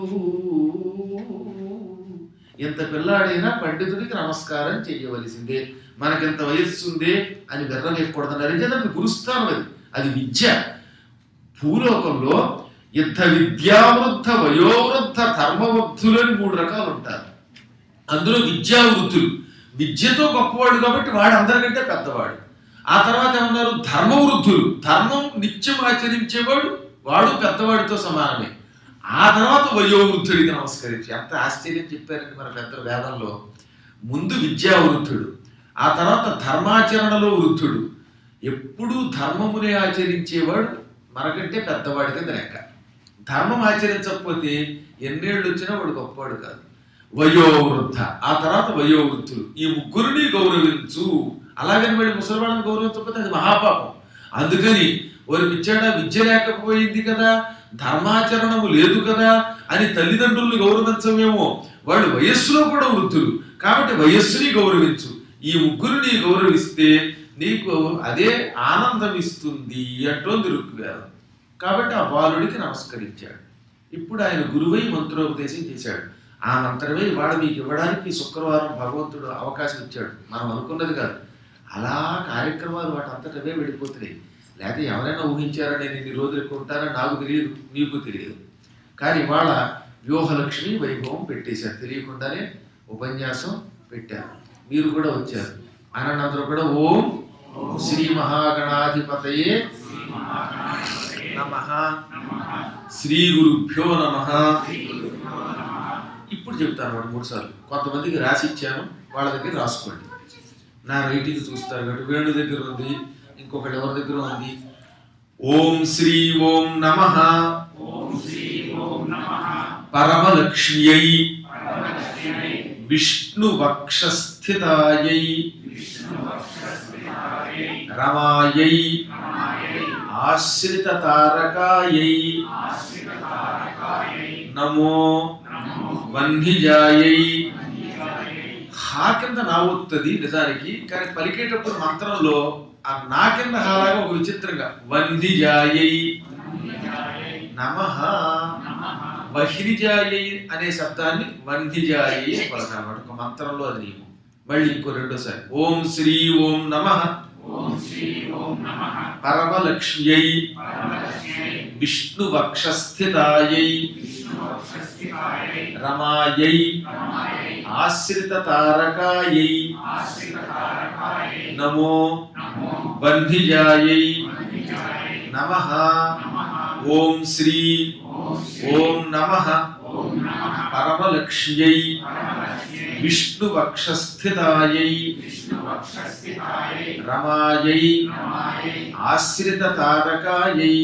ఇంత పిల్లాడైనా పండితుడికి నమస్కారం చేయవలసిందే మనకింత వయస్సు ఉందే అని వెర్రలేకూడదన్నారు ఎందుకంటే గురుస్థానం అది అది విద్య భూలోకంలో యుద్ధ విద్యావృద్ధ వయోవృద్ధ ధర్మవృద్ధులు అని మూడు రకాలు ఉంటారు అందులో విద్యావృద్ధులు విద్యతో గొప్పవాడు కాబట్టి వాడు అందరికంటే పెద్దవాడు ఆ తర్వాత ఏమన్నారు ధర్మవృద్ధులు ధర్మం నిత్యం ఆచరించేవాడు వాడు పెద్దవాడితో సమానమే ఆ తర్వాత వయోవృద్ధుడికి నమస్కరించి ఎంత ఆశ్చర్యం చెప్పారండి మన పెద్దల వేదంలో ముందు విద్యావృద్ధుడు ఆ తర్వాత ధర్మాచరణలో వృద్ధుడు ఎప్పుడూ ధర్మమునే ఆచరించేవాడు మనకంటే పెద్దవాడి కింద లెక్క ధర్మం ఆచరించకపోతే ఎన్నేళ్ళు వచ్చినా వాడు గొప్పవాడు కాదు వయోవృద్ధ ఆ తర్వాత వయోవృద్ధులు ఈ ముగ్గురిని గౌరవించు అలాగని మళ్ళీ ముసలివాళ్ళని గౌరవించకపోతే అది మహాపాపం అందుకని వారి పిచ్చాడా విద్య లేకపోయింది కదా ధర్మాచరణము లేదు కదా అని తల్లిదండ్రుల్ని గౌరవించమేమో వాళ్ళు వయస్సులో కూడా వృద్ధులు కాబట్టి వయస్సుని గౌరవించు ఈ ముగ్గురిని గౌరవిస్తే నీకు అదే ఆనందం ఇస్తుంది అంటోంది ఋగ్వేదం కాబట్టి ఆ బాలుడికి నమస్కరించాడు ఇప్పుడు ఆయన గురువై మంత్రోపదేశం చేశాడు ఆ మంత్రమే ఇవాళ మీకు ఇవ్వడానికి శుక్రవారం భగవంతుడు అవకాశం ఇచ్చాడు మనం అనుకున్నది కాదు అలా కార్యక్రమాలు వాటి అంతటవే వెళ్ళిపోతున్నాయి లేకపోతే ఎవరైనా ఊహించారా నేను ఇన్ని రోజులు ఎక్కువ ఉంటానని నాకు తెలియదు నీకు తెలియదు కానీ ఇవాళ వ్యూహలక్ష్మి వైభవం పెట్టేశారు తెలియకుండానే ఉపన్యాసం పెట్టారు మీరు కూడా వచ్చారు అనంతరం కూడా ఓం శ్రీ మహాగణాధిపతయే నమ శ్రీ గురుభ్యో నమ ఇప్పుడు చెప్తాను వాడు మూడు సార్లు కొంతమందికి రాసి ఇచ్చాను వాళ్ళ దగ్గర రాసుకోండి నా రైటింగ్ చూస్తారు కాబట్టి వేణు దగ్గర ఉంది ఇంకొకటి ఎవరి దగ్గర ఉంది ఓం శ్రీ ఓం నమ పరమలక్ష్మ్యై విష్ణు వక్షస్థితాయై రమాయై ఆశ్రిత తారకాయై నమో వన్నిజాయై హా కింద నా వస్తుంది నిజానికి కానీ పలికేటప్పుడు మంత్రంలో ఆ నా కింద హాలాగా ఒక విచిత్రంగా వందిజాయై నమ వహిరిజాయై అనే శబ్దాన్ని వందిజాయై అని పలకాలన్నమాట ఒక మంత్రంలో అది నియమం మళ్ళీ ఇంకో రెండోసారి ఓం శ్రీ ఓం నమ పరమలక్ష్మ్యై విష్ణు వక్షస్థితాయై రమాయై ఆశ్రిత తారకాయై నమో బంధిజాయై నమ ఓం శ్రీ ఓం నమ పరమలక్ష్మ్యై విష్ణు వక్షస్థితాయై రమాయై ఆశ్రిత తారకాయై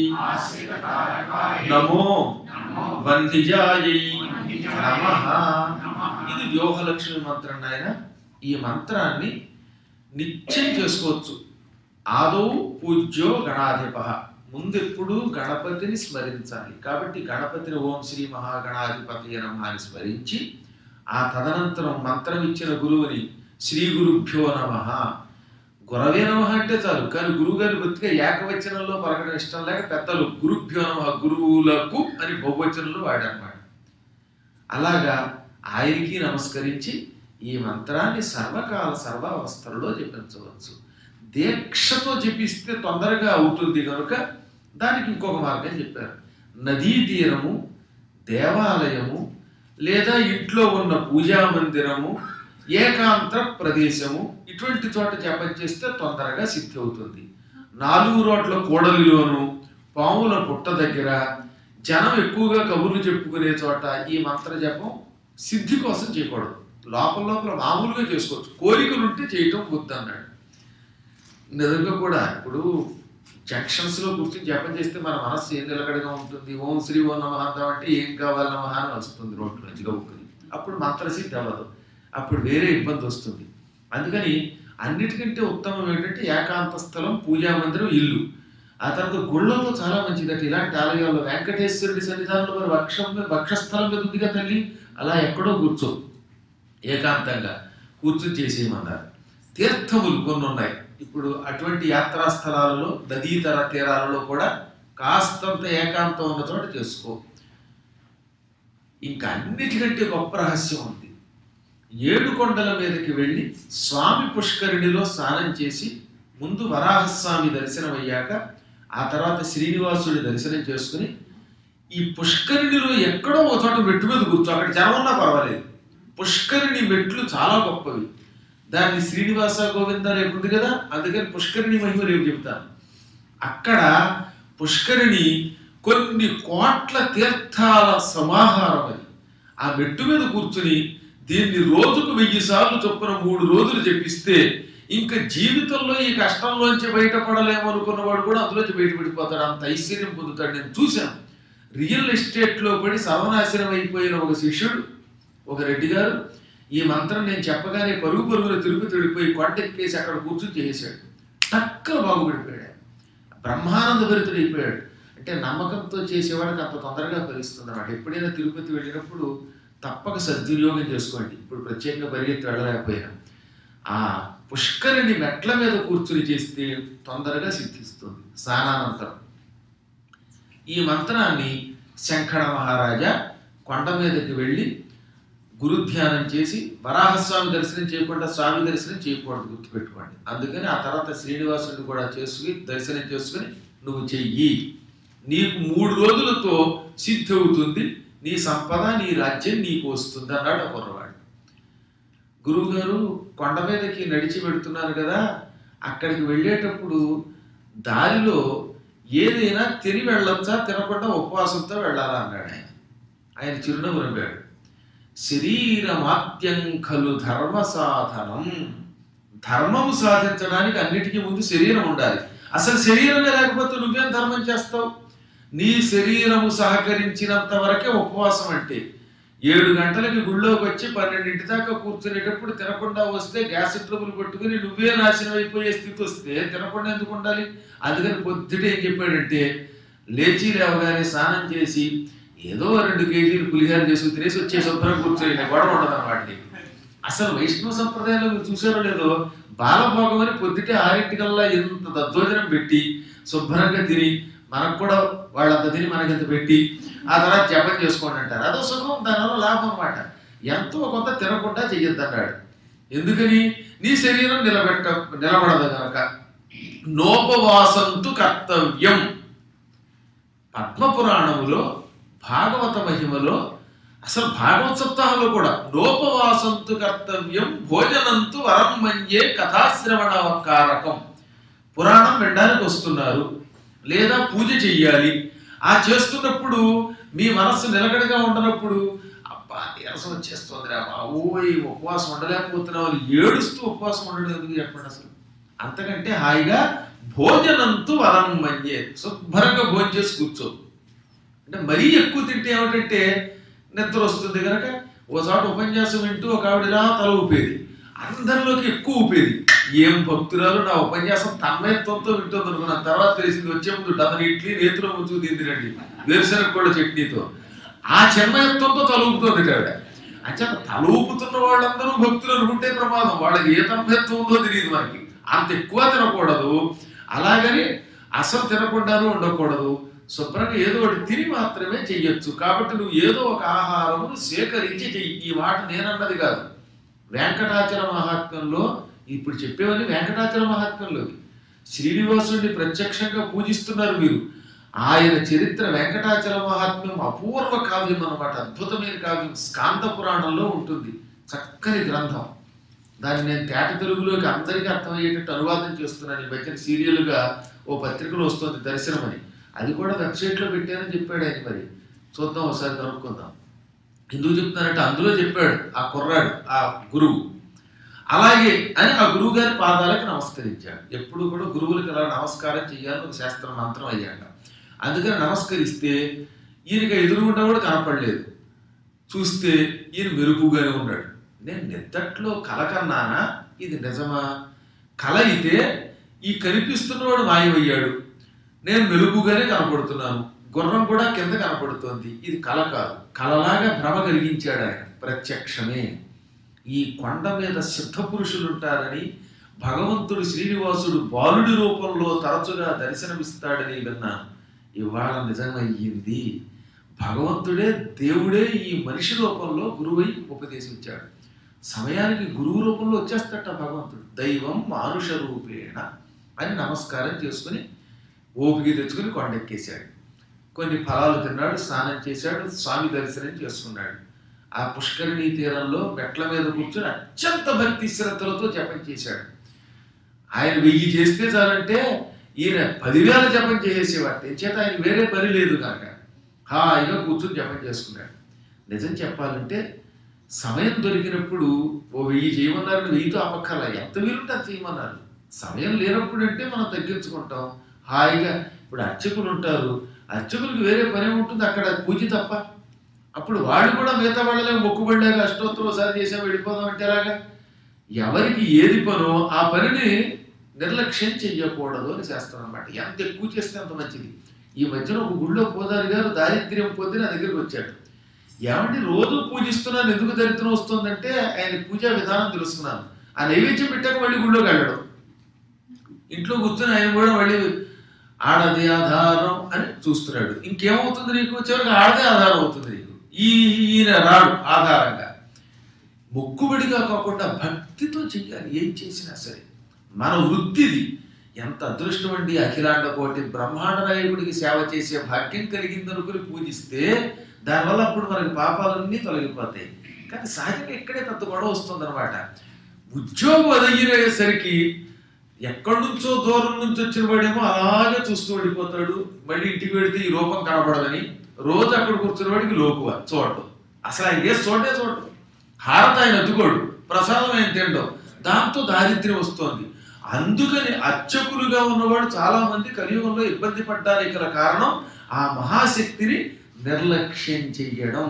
నమో బంధిజాయై నమ ఇది వ్యూహలక్ష్మి మంత్రం ఆయన ఈ మంత్రాన్ని నిత్యం చేసుకోవచ్చు ఆదౌ పూజ్యో గణాధిప ముందెప్పుడు గణపతిని స్మరించాలి కాబట్టి గణపతిని ఓం శ్రీ మహాగణాధిపతి నమ అని స్మరించి ఆ తదనంతరం మంత్రం ఇచ్చిన గురువుని శ్రీ గురుభ్యో నమ గురవే నమ అంటే చాలు కానీ గురువు గారి బతిగా ఏకవచనంలో పలకడం ఇష్టం లేక పెద్దలు గురుభ్యో నమ గురువులకు అని బహువచనంలో వాడనమాట అలాగా ఆయనకి నమస్కరించి ఈ మంత్రాన్ని సర్వకాల సర్వావస్థలలో జపించవచ్చు దీక్షతో జపిస్తే తొందరగా అవుతుంది కనుక దానికి ఇంకొక మార్గం చెప్పారు నదీ తీరము దేవాలయము లేదా ఇంట్లో ఉన్న పూజా మందిరము ఏకాంత ప్రదేశము ఇటువంటి చోట జపం చేస్తే తొందరగా సిద్ధి అవుతుంది నాలుగు రోడ్ల కూడలిలోను పాముల పుట్ట దగ్గర జనం ఎక్కువగా కబుర్లు చెప్పుకునే చోట ఈ మంత్ర జపం సిద్ధి కోసం చేయకూడదు లోపల లోపల మామూలుగా చేసుకోవచ్చు కోరికలు ఉంటే చేయటం వద్దు అన్నాడు నిజంగా కూడా ఇప్పుడు జంక్షన్స్ లో కూర్చొని జపం చేస్తే మన మనస్సు ఏం నిలకడగా ఉంటుంది ఓం శ్రీ ఓం నమః అంటామంటే ఏం కావాలి నమః అని వస్తుంది రోడ్డు నుంచి గబుక్కుని అప్పుడు మంత్రసిద్ధి అవ్వదు అప్పుడు వేరే ఇబ్బంది వస్తుంది అందుకని అన్నిటికంటే ఉత్తమం ఏంటంటే ఏకాంత స్థలం పూజా మందిరం ఇల్లు ఆ తర్వాత గుళ్ళలో చాలా మంచిదట ఇలాంటి ఆలయాల్లో వెంకటేశ్వరుడి సన్నిధానంలో మరి వక్షం మీద వక్షస్థలం మీద ఉందిగా తల్లి అలా ఎక్కడో కూర్చో ఏకాంతంగా కూర్చొని చేసేయమన్నారు తీర్థములు కొన్ని ఉన్నాయి ఇప్పుడు అటువంటి యాత్రా స్థలాలలో నదీతర తీరాలలో కూడా కాస్తంత ఏకాంతం ఉన్న చోట చేసుకో ఇంకా అన్నిటికంటే గొప్ప రహస్యం ఉంది ఏడు కొండల మీదకి వెళ్ళి స్వామి పుష్కరిణిలో స్నానం చేసి ముందు వరాహస్వామి దర్శనం అయ్యాక ఆ తర్వాత శ్రీనివాసుడి దర్శనం చేసుకుని ఈ పుష్కరిణిలో ఎక్కడో ఒక చోట మెట్టు మీద కూర్చో అక్కడ జనం ఉన్నా పర్వాలేదు పుష్కరిణి మెట్లు చాలా గొప్పవి దాన్ని శ్రీనివాస గోవింద రేపు ఉంది కదా అందుకని పుష్కరిణి మహిమ రేపు చెప్తాను అక్కడ పుష్కరిణి కొన్ని కోట్ల తీర్థాల సమాహారం అది ఆ మెట్టు మీద కూర్చుని దీన్ని రోజుకు వెయ్యి సార్లు చొప్పున మూడు రోజులు చెప్పిస్తే ఇంకా జీవితంలో ఈ కష్టంలోంచి బయటపడలేమనుకున్నవాడు కూడా అందులోంచి బయటపడిపోతాడు అంత ఐశ్వర్యం పొందుతాడు నేను చూశాను రియల్ ఎస్టేట్లో పడి సర్వనాశనం అయిపోయిన ఒక శిష్యుడు ఒక రెడ్డి గారు ఈ మంత్రం నేను చెప్పగానే పరుగు పరుగున తిరుపతి వెళ్ళిపోయి కొండెక్కేసి అక్కడ కూర్చుని చేసేశాడు టక్కన బాగుపడిపోయాడు ఆయన. బ్రహ్మానంద భరితుడు అయిపోయాడు అంటే నమ్మకంతో చేసేవాడికి అంత తొందరగా ఫలిస్తుంది అన్నమాట ఎప్పుడైనా తిరుపతి వెళ్ళినప్పుడు తప్పక సద్వినియోగం చేసుకోండి ఇప్పుడు ప్రత్యేకంగా పరిగెత్తి వెళ్ళలేకపోయినా ఆ పుష్కరిణి మెట్ల మీద కూర్చుని చేస్తే తొందరగా సిద్ధిస్తుంది స్నానానంతరం ఈ మంత్రాన్ని శంఖణ మహారాజా కొండ మీదకి వెళ్ళి గురుధ్యానం చేసి వరాహస్వామి దర్శనం చేయకుండా స్వామి దర్శనం చేయకూడదు గుర్తుపెట్టుకోండి అందుకని ఆ తర్వాత శ్రీనివాసుని కూడా చేసుకుని దర్శనం చేసుకుని నువ్వు చెయ్యి నీకు మూడు రోజులతో సిద్ధి అవుతుంది నీ సంపద నీ రాజ్యం నీకు వస్తుంది అన్నాడు ఆ కుర్రవాడు గురువుగారు కొండ మీదకి నడిచి పెడుతున్నారు కదా అక్కడికి వెళ్ళేటప్పుడు దారిలో ఏదైనా తిని వెళ్ళొచ్చా తినకుండా ఉపవాసంతో వెళ్ళాలా అన్నాడు ఆయన ఆయన చిరునవ్వు నవ్వాడు శరీరమాత్యం ఖలు ధర్మ సాధనం ధర్మము సాధించడానికి అన్నిటికీ ముందు శరీరం ఉండాలి అసలు శరీరమే లేకపోతే నువ్వేం ధర్మం చేస్తావు నీ శరీరము సహకరించినంత వరకే ఉపవాసం అంటే ఏడు గంటలకి గుళ్ళోకి వచ్చి పన్నెండింటి దాకా కూర్చునేటప్పుడు తినకుండా వస్తే గ్యాస్ ట్రబుల్ పట్టుకుని నువ్వే నాశనం అయిపోయే స్థితి వస్తే తినకుండా ఎందుకు ఉండాలి అందుకని పొద్దుటే ఏం చెప్పాడంటే లేచి లేవగానే స్నానం చేసి ఏదో రెండు కేజీలు పులిహార చేసి తినేసి వచ్చే శుభ్రం కూర్చొని గొడవ ఉండదు అనమాట అసలు వైష్ణవ సంప్రదాయంలో మీరు చూసారో లేదో బాలభోగం అని పొద్దుటే ఆరింటికల్లా ఇంత దద్దోజనం పెట్టి శుభ్రంగా తిని మనకు కూడా వాళ్ళంత తిని మనకింత పెట్టి ఆ తర్వాత జపం చేసుకోండి అంటారు అదో సుఖం దానివల్ల లాభం అన్నమాట ఎంతో కొంత తినకుండా చెయ్యొద్దు అన్నాడు ఎందుకని నీ శరీరం నిలబెట్ట నిలబడదు కనుక నోపవాసంతు కర్తవ్యం పద్మపురాణములో భాగవత మహిమలో అసలు భాగవత సప్తాహంలో కూడా లోపవాసంతు కర్తవ్యం భోజనంతు వరం మన్యే కథాశ్రవణ కారకం పురాణం వినడానికి వస్తున్నారు లేదా పూజ చెయ్యాలి ఆ చేస్తున్నప్పుడు మీ మనస్సు నిలకడగా ఉండనప్పుడు అబ్బా నీరసం వచ్చేస్తుంది రా ఓయ్ ఉపవాసం ఉండలేకపోతున్నావు అని ఏడుస్తూ ఉపవాసం ఉండడం ఎందుకు చెప్పండి అసలు అంతకంటే హాయిగా భోజనంతు వరం మన్యే శుభ్రంగా భోజనం చేసి కూర్చో అంటే మరీ ఎక్కువ తింటే ఏమిటంటే నిద్ర వస్తుంది కనుక ఓసారి ఉపన్యాసం వింటూ ఒక ఆవిడలా తల ఊపేది అందరిలోకి ఎక్కువ ఊపేది ఏం భక్తురాలు నా ఉపన్యాసం తన్మయత్వంతో వింటుంది అనుకున్నాను తర్వాత తెలిసింది వచ్చే ముందు డజన్ ఇడ్లీ నేతిలో ముంచు తిందిరండి వేరుశనగ కూడా చట్నీతో ఆ చిన్మయత్వంతో తల ఊపుతుంది ఆవిడ అంటే తల ఊపుతున్న వాళ్ళందరూ భక్తులు అనుకుంటే ప్రమాదం వాళ్ళకి ఏ తన్మయత్వం ఉందో తెలియదు మనకి అంత ఎక్కువ తినకూడదు అలాగని అసలు తినకుండాను ఉండకూడదు శుభ్రంగా ఏదో ఒకటి తిని మాత్రమే చెయ్యొచ్చు కాబట్టి నువ్వు ఏదో ఒక ఆహారమును సేకరించి చెయ్యి ఈ మాట నేనన్నది కాదు వెంకటాచల మహాత్మ్యంలో ఇప్పుడు చెప్పేవన్నీ వెంకటాచల మహాత్మ్యంలోవి శ్రీనివాసుడిని ప్రత్యక్షంగా పూజిస్తున్నారు మీరు ఆయన చరిత్ర వెంకటాచల మహాత్మ్యం అపూర్వ కావ్యం అన్నమాట అద్భుతమైన కావ్యం స్కాంద పురాణంలో ఉంటుంది చక్కని గ్రంథం దాన్ని నేను తేట తెలుగులోకి అందరికీ అర్థమయ్యేటట్టు అనువాదం చేస్తున్నాను ఈ మధ్యన సీరియల్గా ఓ పత్రికలో వస్తుంది దర్శనం అని అది కూడా వెబ్సైట్లో పెట్టానని చెప్పాడు ఆయన మరి చూద్దాం ఒకసారి కనుక్కుందాం ఎందుకు చెప్తున్నానంటే అందులో చెప్పాడు ఆ కుర్రాడు ఆ గురువు అలాగే అని ఆ గురువు గారి పాదాలకు నమస్కరించాడు ఎప్పుడు కూడా గురువులకు అలా నమస్కారం చేయాలని ఒక శాస్త్ర మంత్రం అయ్యాక అందుకని నమస్కరిస్తే ఈయనకి ఎదురుగుండా కూడా కనపడలేదు చూస్తే ఈయన మెరుగుగానే ఉన్నాడు నేను నిద్దట్లో కల కన్నానా ఇది నిజమా కల అయితే ఈ కనిపిస్తున్నవాడు మాయమయ్యాడు నేను మెలుగుగానే కనపడుతున్నాను గుర్రం కూడా కింద కనపడుతోంది ఇది కల కాదు కలలాగా భ్రమ కలిగించాడు ఆయన ప్రత్యక్షమే ఈ కొండ మీద సిద్ధ పురుషులు ఉంటారని భగవంతుడు శ్రీనివాసుడు బాలుడి రూపంలో తరచుగా దర్శనమిస్తాడని విన్నాను ఇవాళ నిజమయ్యింది భగవంతుడే దేవుడే ఈ మనిషి రూపంలో గురువై ఉపదేశించాడు సమయానికి గురువు రూపంలో వచ్చేస్తట భగవంతుడు దైవం మానుష రూపేణ అని నమస్కారం చేసుకుని ఓపిక తెచ్చుకుని కొండెక్కేశాడు కొన్ని ఫలాలు తిన్నాడు స్నానం చేశాడు స్వామి దర్శనం చేసుకున్నాడు ఆ పుష్కరిణీ తీరంలో మెట్ల మీద కూర్చొని అత్యంత భక్తి శ్రద్ధలతో జపం చేశాడు ఆయన వెయ్యి చేస్తే చాలంటే ఈయన పదివేల జపం చేసేవాడు చేత ఆయన వేరే పని లేదు కనుక హాయిగా కూర్చొని జపం చేసుకున్నాడు నిజం చెప్పాలంటే సమయం దొరికినప్పుడు ఓ వెయ్యి చేయమన్నారు వెయ్యితో అపక్కర్లా ఎంత వీలుంటే అది చేయమన్నారు సమయం లేనప్పుడు అంటే మనం తగ్గించుకుంటాం హాయిగా ఇప్పుడు అర్చకులు ఉంటారు అర్చకులకు వేరే పని ఉంటుంది అక్కడ పూజ తప్ప అప్పుడు వాళ్ళు కూడా మిగతా వాళ్ళనే మొక్కుబడిలాగా అష్టోత్తరం ఒకసారి చేసాం వెళ్ళిపోదాం అంటే ఎలాగా ఎవరికి ఏది పనో ఆ పనిని నిర్లక్ష్యం చెయ్యకూడదు అని చేస్తాం అనమాట ఎంత ఎక్కువ చేస్తే అంత మంచిది ఈ మధ్యన ఒక గుళ్ళో పోదారి గారు దారిద్ర్యం పొంది నా దగ్గరికి వచ్చాడు ఏమంటే రోజు పూజిస్తున్నాను ఎందుకు దరిద్రం వస్తుందంటే ఆయన పూజా విధానం తెలుసుకున్నాను ఆ నైవేద్యం పెట్టాక మళ్ళీ గుళ్ళోకి వెళ్ళడం ఇంట్లో కూర్చొని ఆయన కూడా మళ్ళీ ఆడది ఆధారం అని చూస్తున్నాడు ఇంకేమవుతుంది నీకు చివరికి ఆడదే ఆధారం అవుతుంది నీకు ఈ ఈయన రాడు ఆధారంగా మొక్కుబడిగా కాకుండా భక్తితో చెయ్యాలి ఏం చేసినా సరే మన వృత్తిది ఎంత అదృష్టం అండి అఖిలాండ కోటి బ్రహ్మాండ నాయకుడికి సేవ చేసే భాగ్యం కలిగిందనుకుని పూజిస్తే దానివల్ల అప్పుడు మనకి పాపాలన్నీ తొలగిపోతాయి కానీ సహజంగా ఇక్కడే పెద్ద గొడవ వస్తుందన్నమాట ఉద్యోగం అదయ్యేసరికి ఎక్కడి నుంచో దూరం నుంచి వచ్చిన వాడేమో అలాగే చూస్తూ వెళ్ళిపోతాడు మళ్ళీ ఇంటికి వెళితే ఈ రూపం కనపడదని రోజు అక్కడ కూర్చున్న వాడికి లోకువ చూడటం అసలు ఆయన ఏ చూడే చూడటం హారత ఆయన అద్దుకోడు ప్రసాదం ఆయన తినడం దాంతో దారిద్ర్యం వస్తోంది అందుకని అర్చకులుగా ఉన్నవాడు చాలా మంది కలియుగంలో ఇబ్బంది పడ్డానికి గల కారణం ఆ మహాశక్తిని నిర్లక్ష్యం చెయ్యడం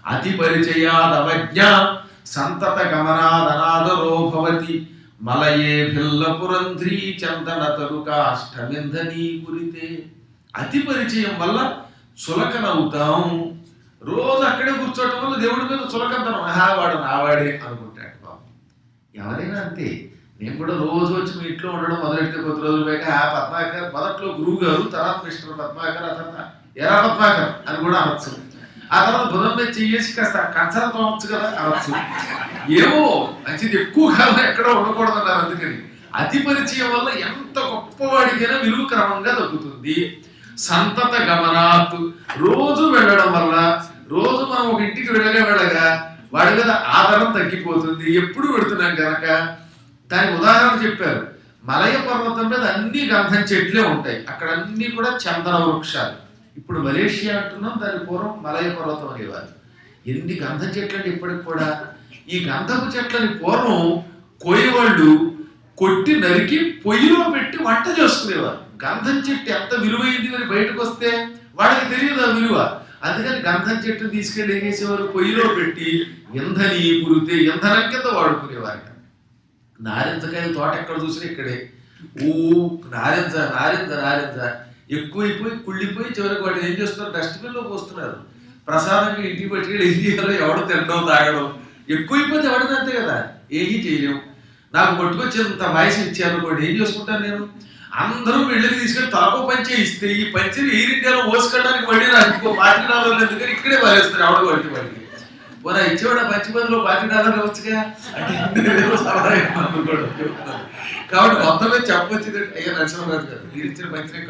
అతి పరిచయాదవజ్ఞ సంతత గమనాదనాదరో భవతి మలయే భిల్లపురంధ్రీ చందన తరుకాష్టమింధనీ కురితే అతి పరిచయం వల్ల చులకనవుతాం రోజు అక్కడే కూర్చోవటం వల్ల దేవుడి మీద చులకంతనం ఆహా వాడు నావాడే అనుకుంటాడు బాబు ఎవరైనా అంతే నేను కూడా రోజు వచ్చి మీ ఇంట్లో ఉండడం మొదలెడితే కొద్ది రోజులు పోయాక ఆ పద్మాకర్ మొదట్లో గురువు గారు తర్వాత మిస్టర్ పద్మాకర్ ఆ తర్వాత ఎరా పద్మాకర్ అని కూడా అనొచ్చు ఆ తర్వాత బుధం మీద చెయ్యేసి కాస్త కంచర తోమచ్చు కదా అనొచ్చు ఏమో మంచిది ఎక్కువ కాలం ఎక్కడ ఉండకూడదన్నారు అందుకని అతి పరిచయం వల్ల ఎంత గొప్పవాడికైనా విలువ క్రమంగా తగ్గుతుంది సంతత గమనాత్ రోజు వెళ్ళడం వల్ల రోజు మనం ఒక ఇంటికి వెళ్ళగా వెళ్ళగా వాడి మీద ఆదరణ తగ్గిపోతుంది ఎప్పుడు పెడుతున్నాం కనుక దానికి ఉదాహరణ చెప్పారు మలయ పర్వతం మీద అన్ని గంధం చెట్లే ఉంటాయి అక్కడ అన్ని కూడా చందన వృక్షాలు ఇప్పుడు మలేషియా అంటున్నాం దాని పూర్వం మలయ పర్వతం అనేవారు ఎన్ని గంధం చెట్లు అంటే ఇప్పటికి కూడా ఈ గంధపు చెట్లని పూర్వం కోయవాళ్ళు కొట్టి నరికి పొయ్యిలో పెట్టి వంట చేసుకునేవారు గంధం చెట్టు ఎంత విలువైంది అని బయటకు వస్తే వాళ్ళకి తెలియదు ఆ విలువ అందుకని గంధం చెట్టు తీసుకెళ్ళి ఏం చేసేవారు పొయ్యిలో పెట్టి ఇంధని కురితే ఇంధనం కింద వాడుకునేవారు నారింజకాయ తోట ఎక్కడ చూసినా ఇక్కడే ఊ నారింజ నారింజ నారింజ ఎక్కువైపోయి కుళ్ళిపోయి చివరికి వాటిని ఏం చేస్తున్నారు డస్ట్బిన్ లో పోస్తున్నారు ప్రసాదంగా ఇంటికి పట్టుకెళ్ళి ఏం చేయాలో ఎవడు తినడం తాగడం ఎక్కువైపోతే ఎవడని అంతే కదా ఏమీ చేయలేము నాకు పట్టుకొచ్చేంత వయసు ఇచ్చారు అనుకోండి ఏం చేసుకుంటాను నేను అందరూ వెళ్ళి తీసుకెళ్ళి తలకో పంచే ఇస్తే ఈ పంచిని ఎయిర్ ఇండియాలో మోసుకెళ్ళడానికి మళ్ళీ నాకు ఇంకో పాతిక డాలర్లు ఎందుకని ఇక్కడే పారేస్తారు ఎవడ పడితే వాడికి పోరా ఇచ్చేవాడు పంచి బదులు పాతిక డాలర్లు వచ్చుగా అంటే ఏదో సలహా ఇవ్వమని కూడా చెప్తున్నాను. కాబట్టి మొత్తమే చెప్పొచ్చింది అయ్యా నరసింహరాజు గారు మీరు ఇచ్చిన పంచిని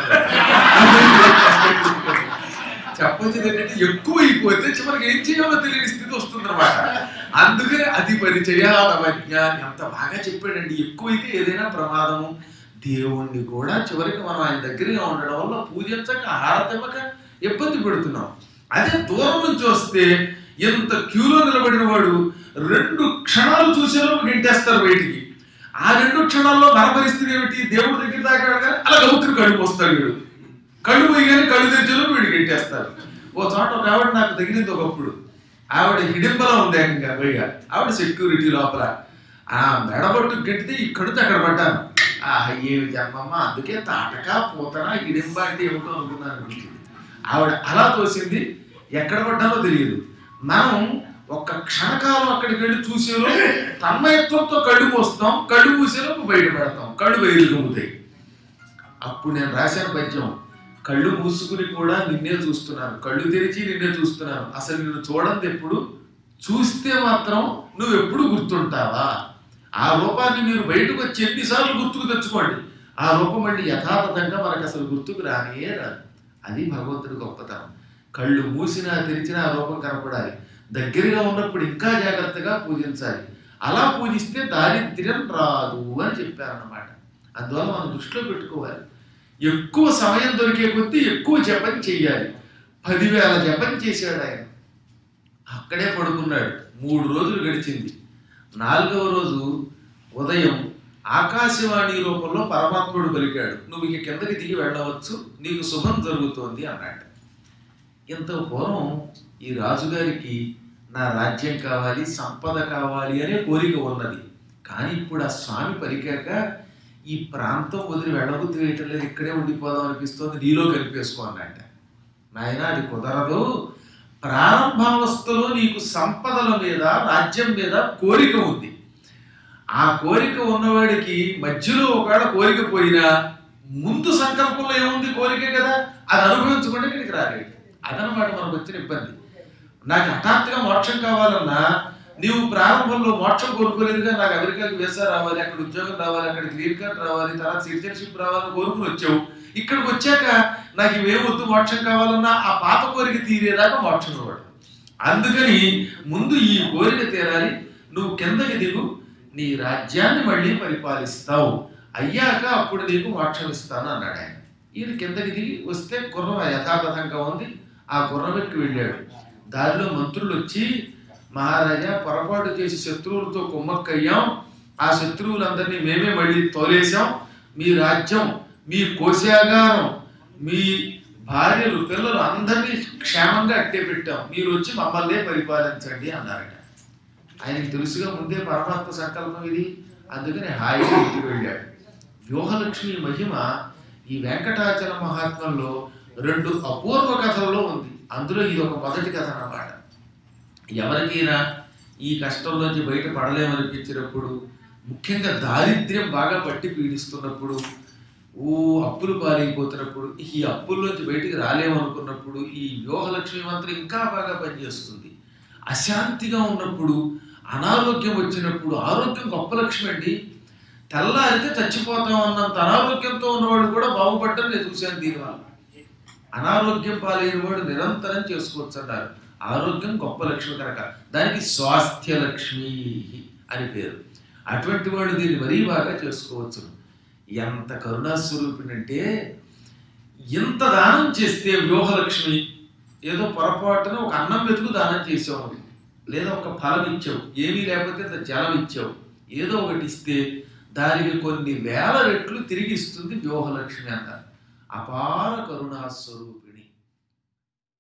కట్టుకుంటారు చెప్పొచ్చింది ఏంటంటే ఎక్కువ అయిపోతే చివరికి ఏం చేయాలో తెలియని స్థితి వస్తుందన్నమాట అందుకనే అది పరిచయాలవజ్ఞ ఎంత బాగా చెప్పాడండి ఎక్కువైతే ఏదైనా ప్రమాదము దేవుణ్ణి కూడా చివరికి మనం ఆయన దగ్గరగా ఉండడం వల్ల పూజించక హారతివ్వక ఇబ్బంది పెడుతున్నాం అదే దూరం నుంచి వస్తే ఎంత క్యూలో నిలబడిన వాడు రెండు క్షణాలు చూసేలోపు గింటేస్తారు బయటికి ఆ రెండు క్షణాల్లో మన పరిస్థితి ఏమిటి దేవుడి దగ్గర దాకా వెళ్ళగానే అలా గౌతులు కడుపు వస్తాడు వీడు కళ్ళు పోయిగానే కళ్ళు తెరిచేలోపు వీడు గింటేస్తారు ఓ చోట ఒక ఆవిడ నాకు తగిలింది ఒకప్పుడు ఆవిడ హిడింబలో ఉంది ఏకంగా పైగా ఆవిడ సెక్యూరిటీ లోపల ఆ మెడబట్టు గట్టితే ఇక్కడితో అక్కడ పడ్డాను ఆ ఏమి జన్మమ్మ అందుకే తాటక పూతన హిడింబ అంటే ఏమిటో అనుకున్నాను ఆవిడ అలా తోసింది ఎక్కడ పడ్డానో తెలియదు మనం ఒక్క క్షణకాలం అక్కడికి వెళ్ళి చూసేలో తన్మయత్వంతో కళ్ళు మూస్తాం కళ్ళు మూసేలోపు బయట పెడతాం కళ్ళు బయలు కమ్ముతాయి అప్పుడు నేను రాశాను పద్యం కళ్ళు మూసుకుని కూడా నిన్నే చూస్తున్నాను కళ్ళు తెరిచి నిన్నే చూస్తున్నాను అసలు నిన్ను చూడండి ఎప్పుడు చూస్తే మాత్రం నువ్వు ఎప్పుడు గుర్తుంటావా ఆ రూపాన్ని మీరు బయటకు వచ్చి ఎన్నిసార్లు గుర్తుకు తెచ్చుకోండి ఆ రూపం మళ్ళీ యథాతథంగా మనకు అసలు గుర్తుకు రానే రాదు అది భగవంతుడి గొప్పతనం కళ్ళు మూసినా తెరిచినా ఆ రూపం కనపడాలి దగ్గరగా ఉన్నప్పుడు ఇంకా జాగ్రత్తగా పూజించాలి అలా పూజిస్తే దారిద్ర్యం రాదు అని చెప్పారన్నమాట అందువల్ల మనం దృష్టిలో పెట్టుకోవాలి ఎక్కువ సమయం దొరికే కొద్దీ ఎక్కువ జపం చెయ్యాలి పదివేల జపం చేశాడు ఆయన అక్కడే పడుకున్నాడు మూడు రోజులు గడిచింది నాలుగవ రోజు ఉదయం ఆకాశవాణి రూపంలో పరమాత్ముడు పలికాడు నువ్వు ఇక కిందకి దిగి వెళ్ళవచ్చు నీకు శుభం జరుగుతోంది అన్నాడు ఇంత పూర్వం ఈ రాజుగారికి నా రాజ్యం కావాలి సంపద కావాలి అనే కోరిక ఉన్నది కానీ ఇప్పుడు ఆ స్వామి పలికాక ఈ ప్రాంతం వదిలి వెళ్ళబుద్ధి వేయటం లేదు ఇక్కడే ఉండిపోదాం అనిపిస్తోంది నీలో కలిపేసుకో అన్నట్ట నాయన అది కుదరదు ప్రారంభావస్థలో నీకు సంపదల మీద రాజ్యం మీద కోరిక ఉంది ఆ కోరిక ఉన్నవాడికి మధ్యలో ఒకవేళ కోరిక పోయినా ముందు సంకల్పంలో ఏముంది కోరికే కదా అది అనుభవించకుండా ఇక్కడికి రాలేడు అదనమాట మనకు వచ్చిన ఇబ్బంది నాకు హఠాత్తుగా మోక్షం కావాలన్నా నీవు ప్రారంభంలో మోక్షం కోరుకోలేదుగా నాకు అమెరికాకి వీసా రావాలి అక్కడ ఉద్యోగం రావాలి అక్కడ గ్రీన్ కార్డ్ రావాలి తర్వాత సిటిజన్షిప్ రావాలని కోరుకుని వచ్చావు ఇక్కడికి వచ్చాక నాకు ఇవేం వద్దు మోక్షం కావాలన్నా ఆ పాత కోరిక తీరేదాకా మోక్షం ఇవ్వడు అందుకని ముందు ఈ కోరిక తీరాలి నువ్వు కిందకి దిగు నీ రాజ్యాన్ని మళ్ళీ పరిపాలిస్తావు అయ్యాక అప్పుడు నీకు మోక్షం ఇస్తాను అన్నాడు ఆయన ఈయన కిందకి దిగి వస్తే గుర్రం యథాతథంగా ఉంది ఆ గుర్రం ఎక్కి వెళ్ళాడు దారిలో మంత్రులు వచ్చి మహారాజా పొరపాటు చేసి శత్రువులతో కుమ్మక్కయ్యాం ఆ శత్రువులందరినీ మేమే మళ్ళీ తోలేసాం మీ రాజ్యం మీ కోశాగారం మీ భార్యలు పిల్లలు అందరినీ క్షేమంగా అట్టే పెట్టాం మీరు వచ్చి మమ్మల్నే పరిపాలించండి అన్నారట ఆయనకి తెలుసుగా ముందే పరమాత్మ సంకల్పం ఇది అందుకని హాయిగా ఇంటికి వెళ్ళాడు వ్యూహలక్ష్మి మహిమ ఈ వెంకటాచల మహాత్మంలో రెండు అపూర్వ కథల్లో ఉంది అందులో ఇది ఒక మొదటి కథ అన్నమాట ఎవరికైనా ఈ కష్టంలోంచి బయట పడలేమనిపించినప్పుడు ముఖ్యంగా దారిద్ర్యం బాగా పట్టి పీడిస్తున్నప్పుడు ఓ అప్పులు పాలైపోతున్నప్పుడు ఈ అప్పుల్లోంచి బయటికి రాలేమనుకున్నప్పుడు ఈ వ్యూహలక్ష్మి మంత్రం ఇంకా బాగా పనిచేస్తుంది అశాంతిగా ఉన్నప్పుడు అనారోగ్యం వచ్చినప్పుడు ఆరోగ్యం గొప్ప లక్ష్మి అండి తెల్లారితే చచ్చిపోతాం అన్నంత అనారోగ్యంతో ఉన్నవాడు కూడా బాగుపడ్డం నేను చూశాను దీనివల్ల అనారోగ్యం పాలైన వాడు నిరంతరం చేసుకోవచ్చు అంటారు ఆరోగ్యం గొప్ప లక్ష్మి కనుక దానికి స్వాస్థ్య లక్ష్మి అని పేరు అటువంటి వాడు దీన్ని మరీ బాగా చేసుకోవచ్చు ఎంత కరుణాస్వరూపిణి అంటే ఇంత దానం చేస్తే వ్యూహలక్ష్మి ఏదో పొరపాటున ఒక అన్నం వెతుకు దానం చేసావు నువ్వు. లేదా ఒక ఫలం ఇచ్చావు ఏమీ లేకపోతే ఇంత జలం ఇచ్చావు ఏదో ఒకటి ఇస్తే దానికి కొన్ని వేల రెట్లు తిరిగి ఇస్తుంది వ్యూహలక్ష్మి అన్నారు అపార కరుణాస్వరూపిణి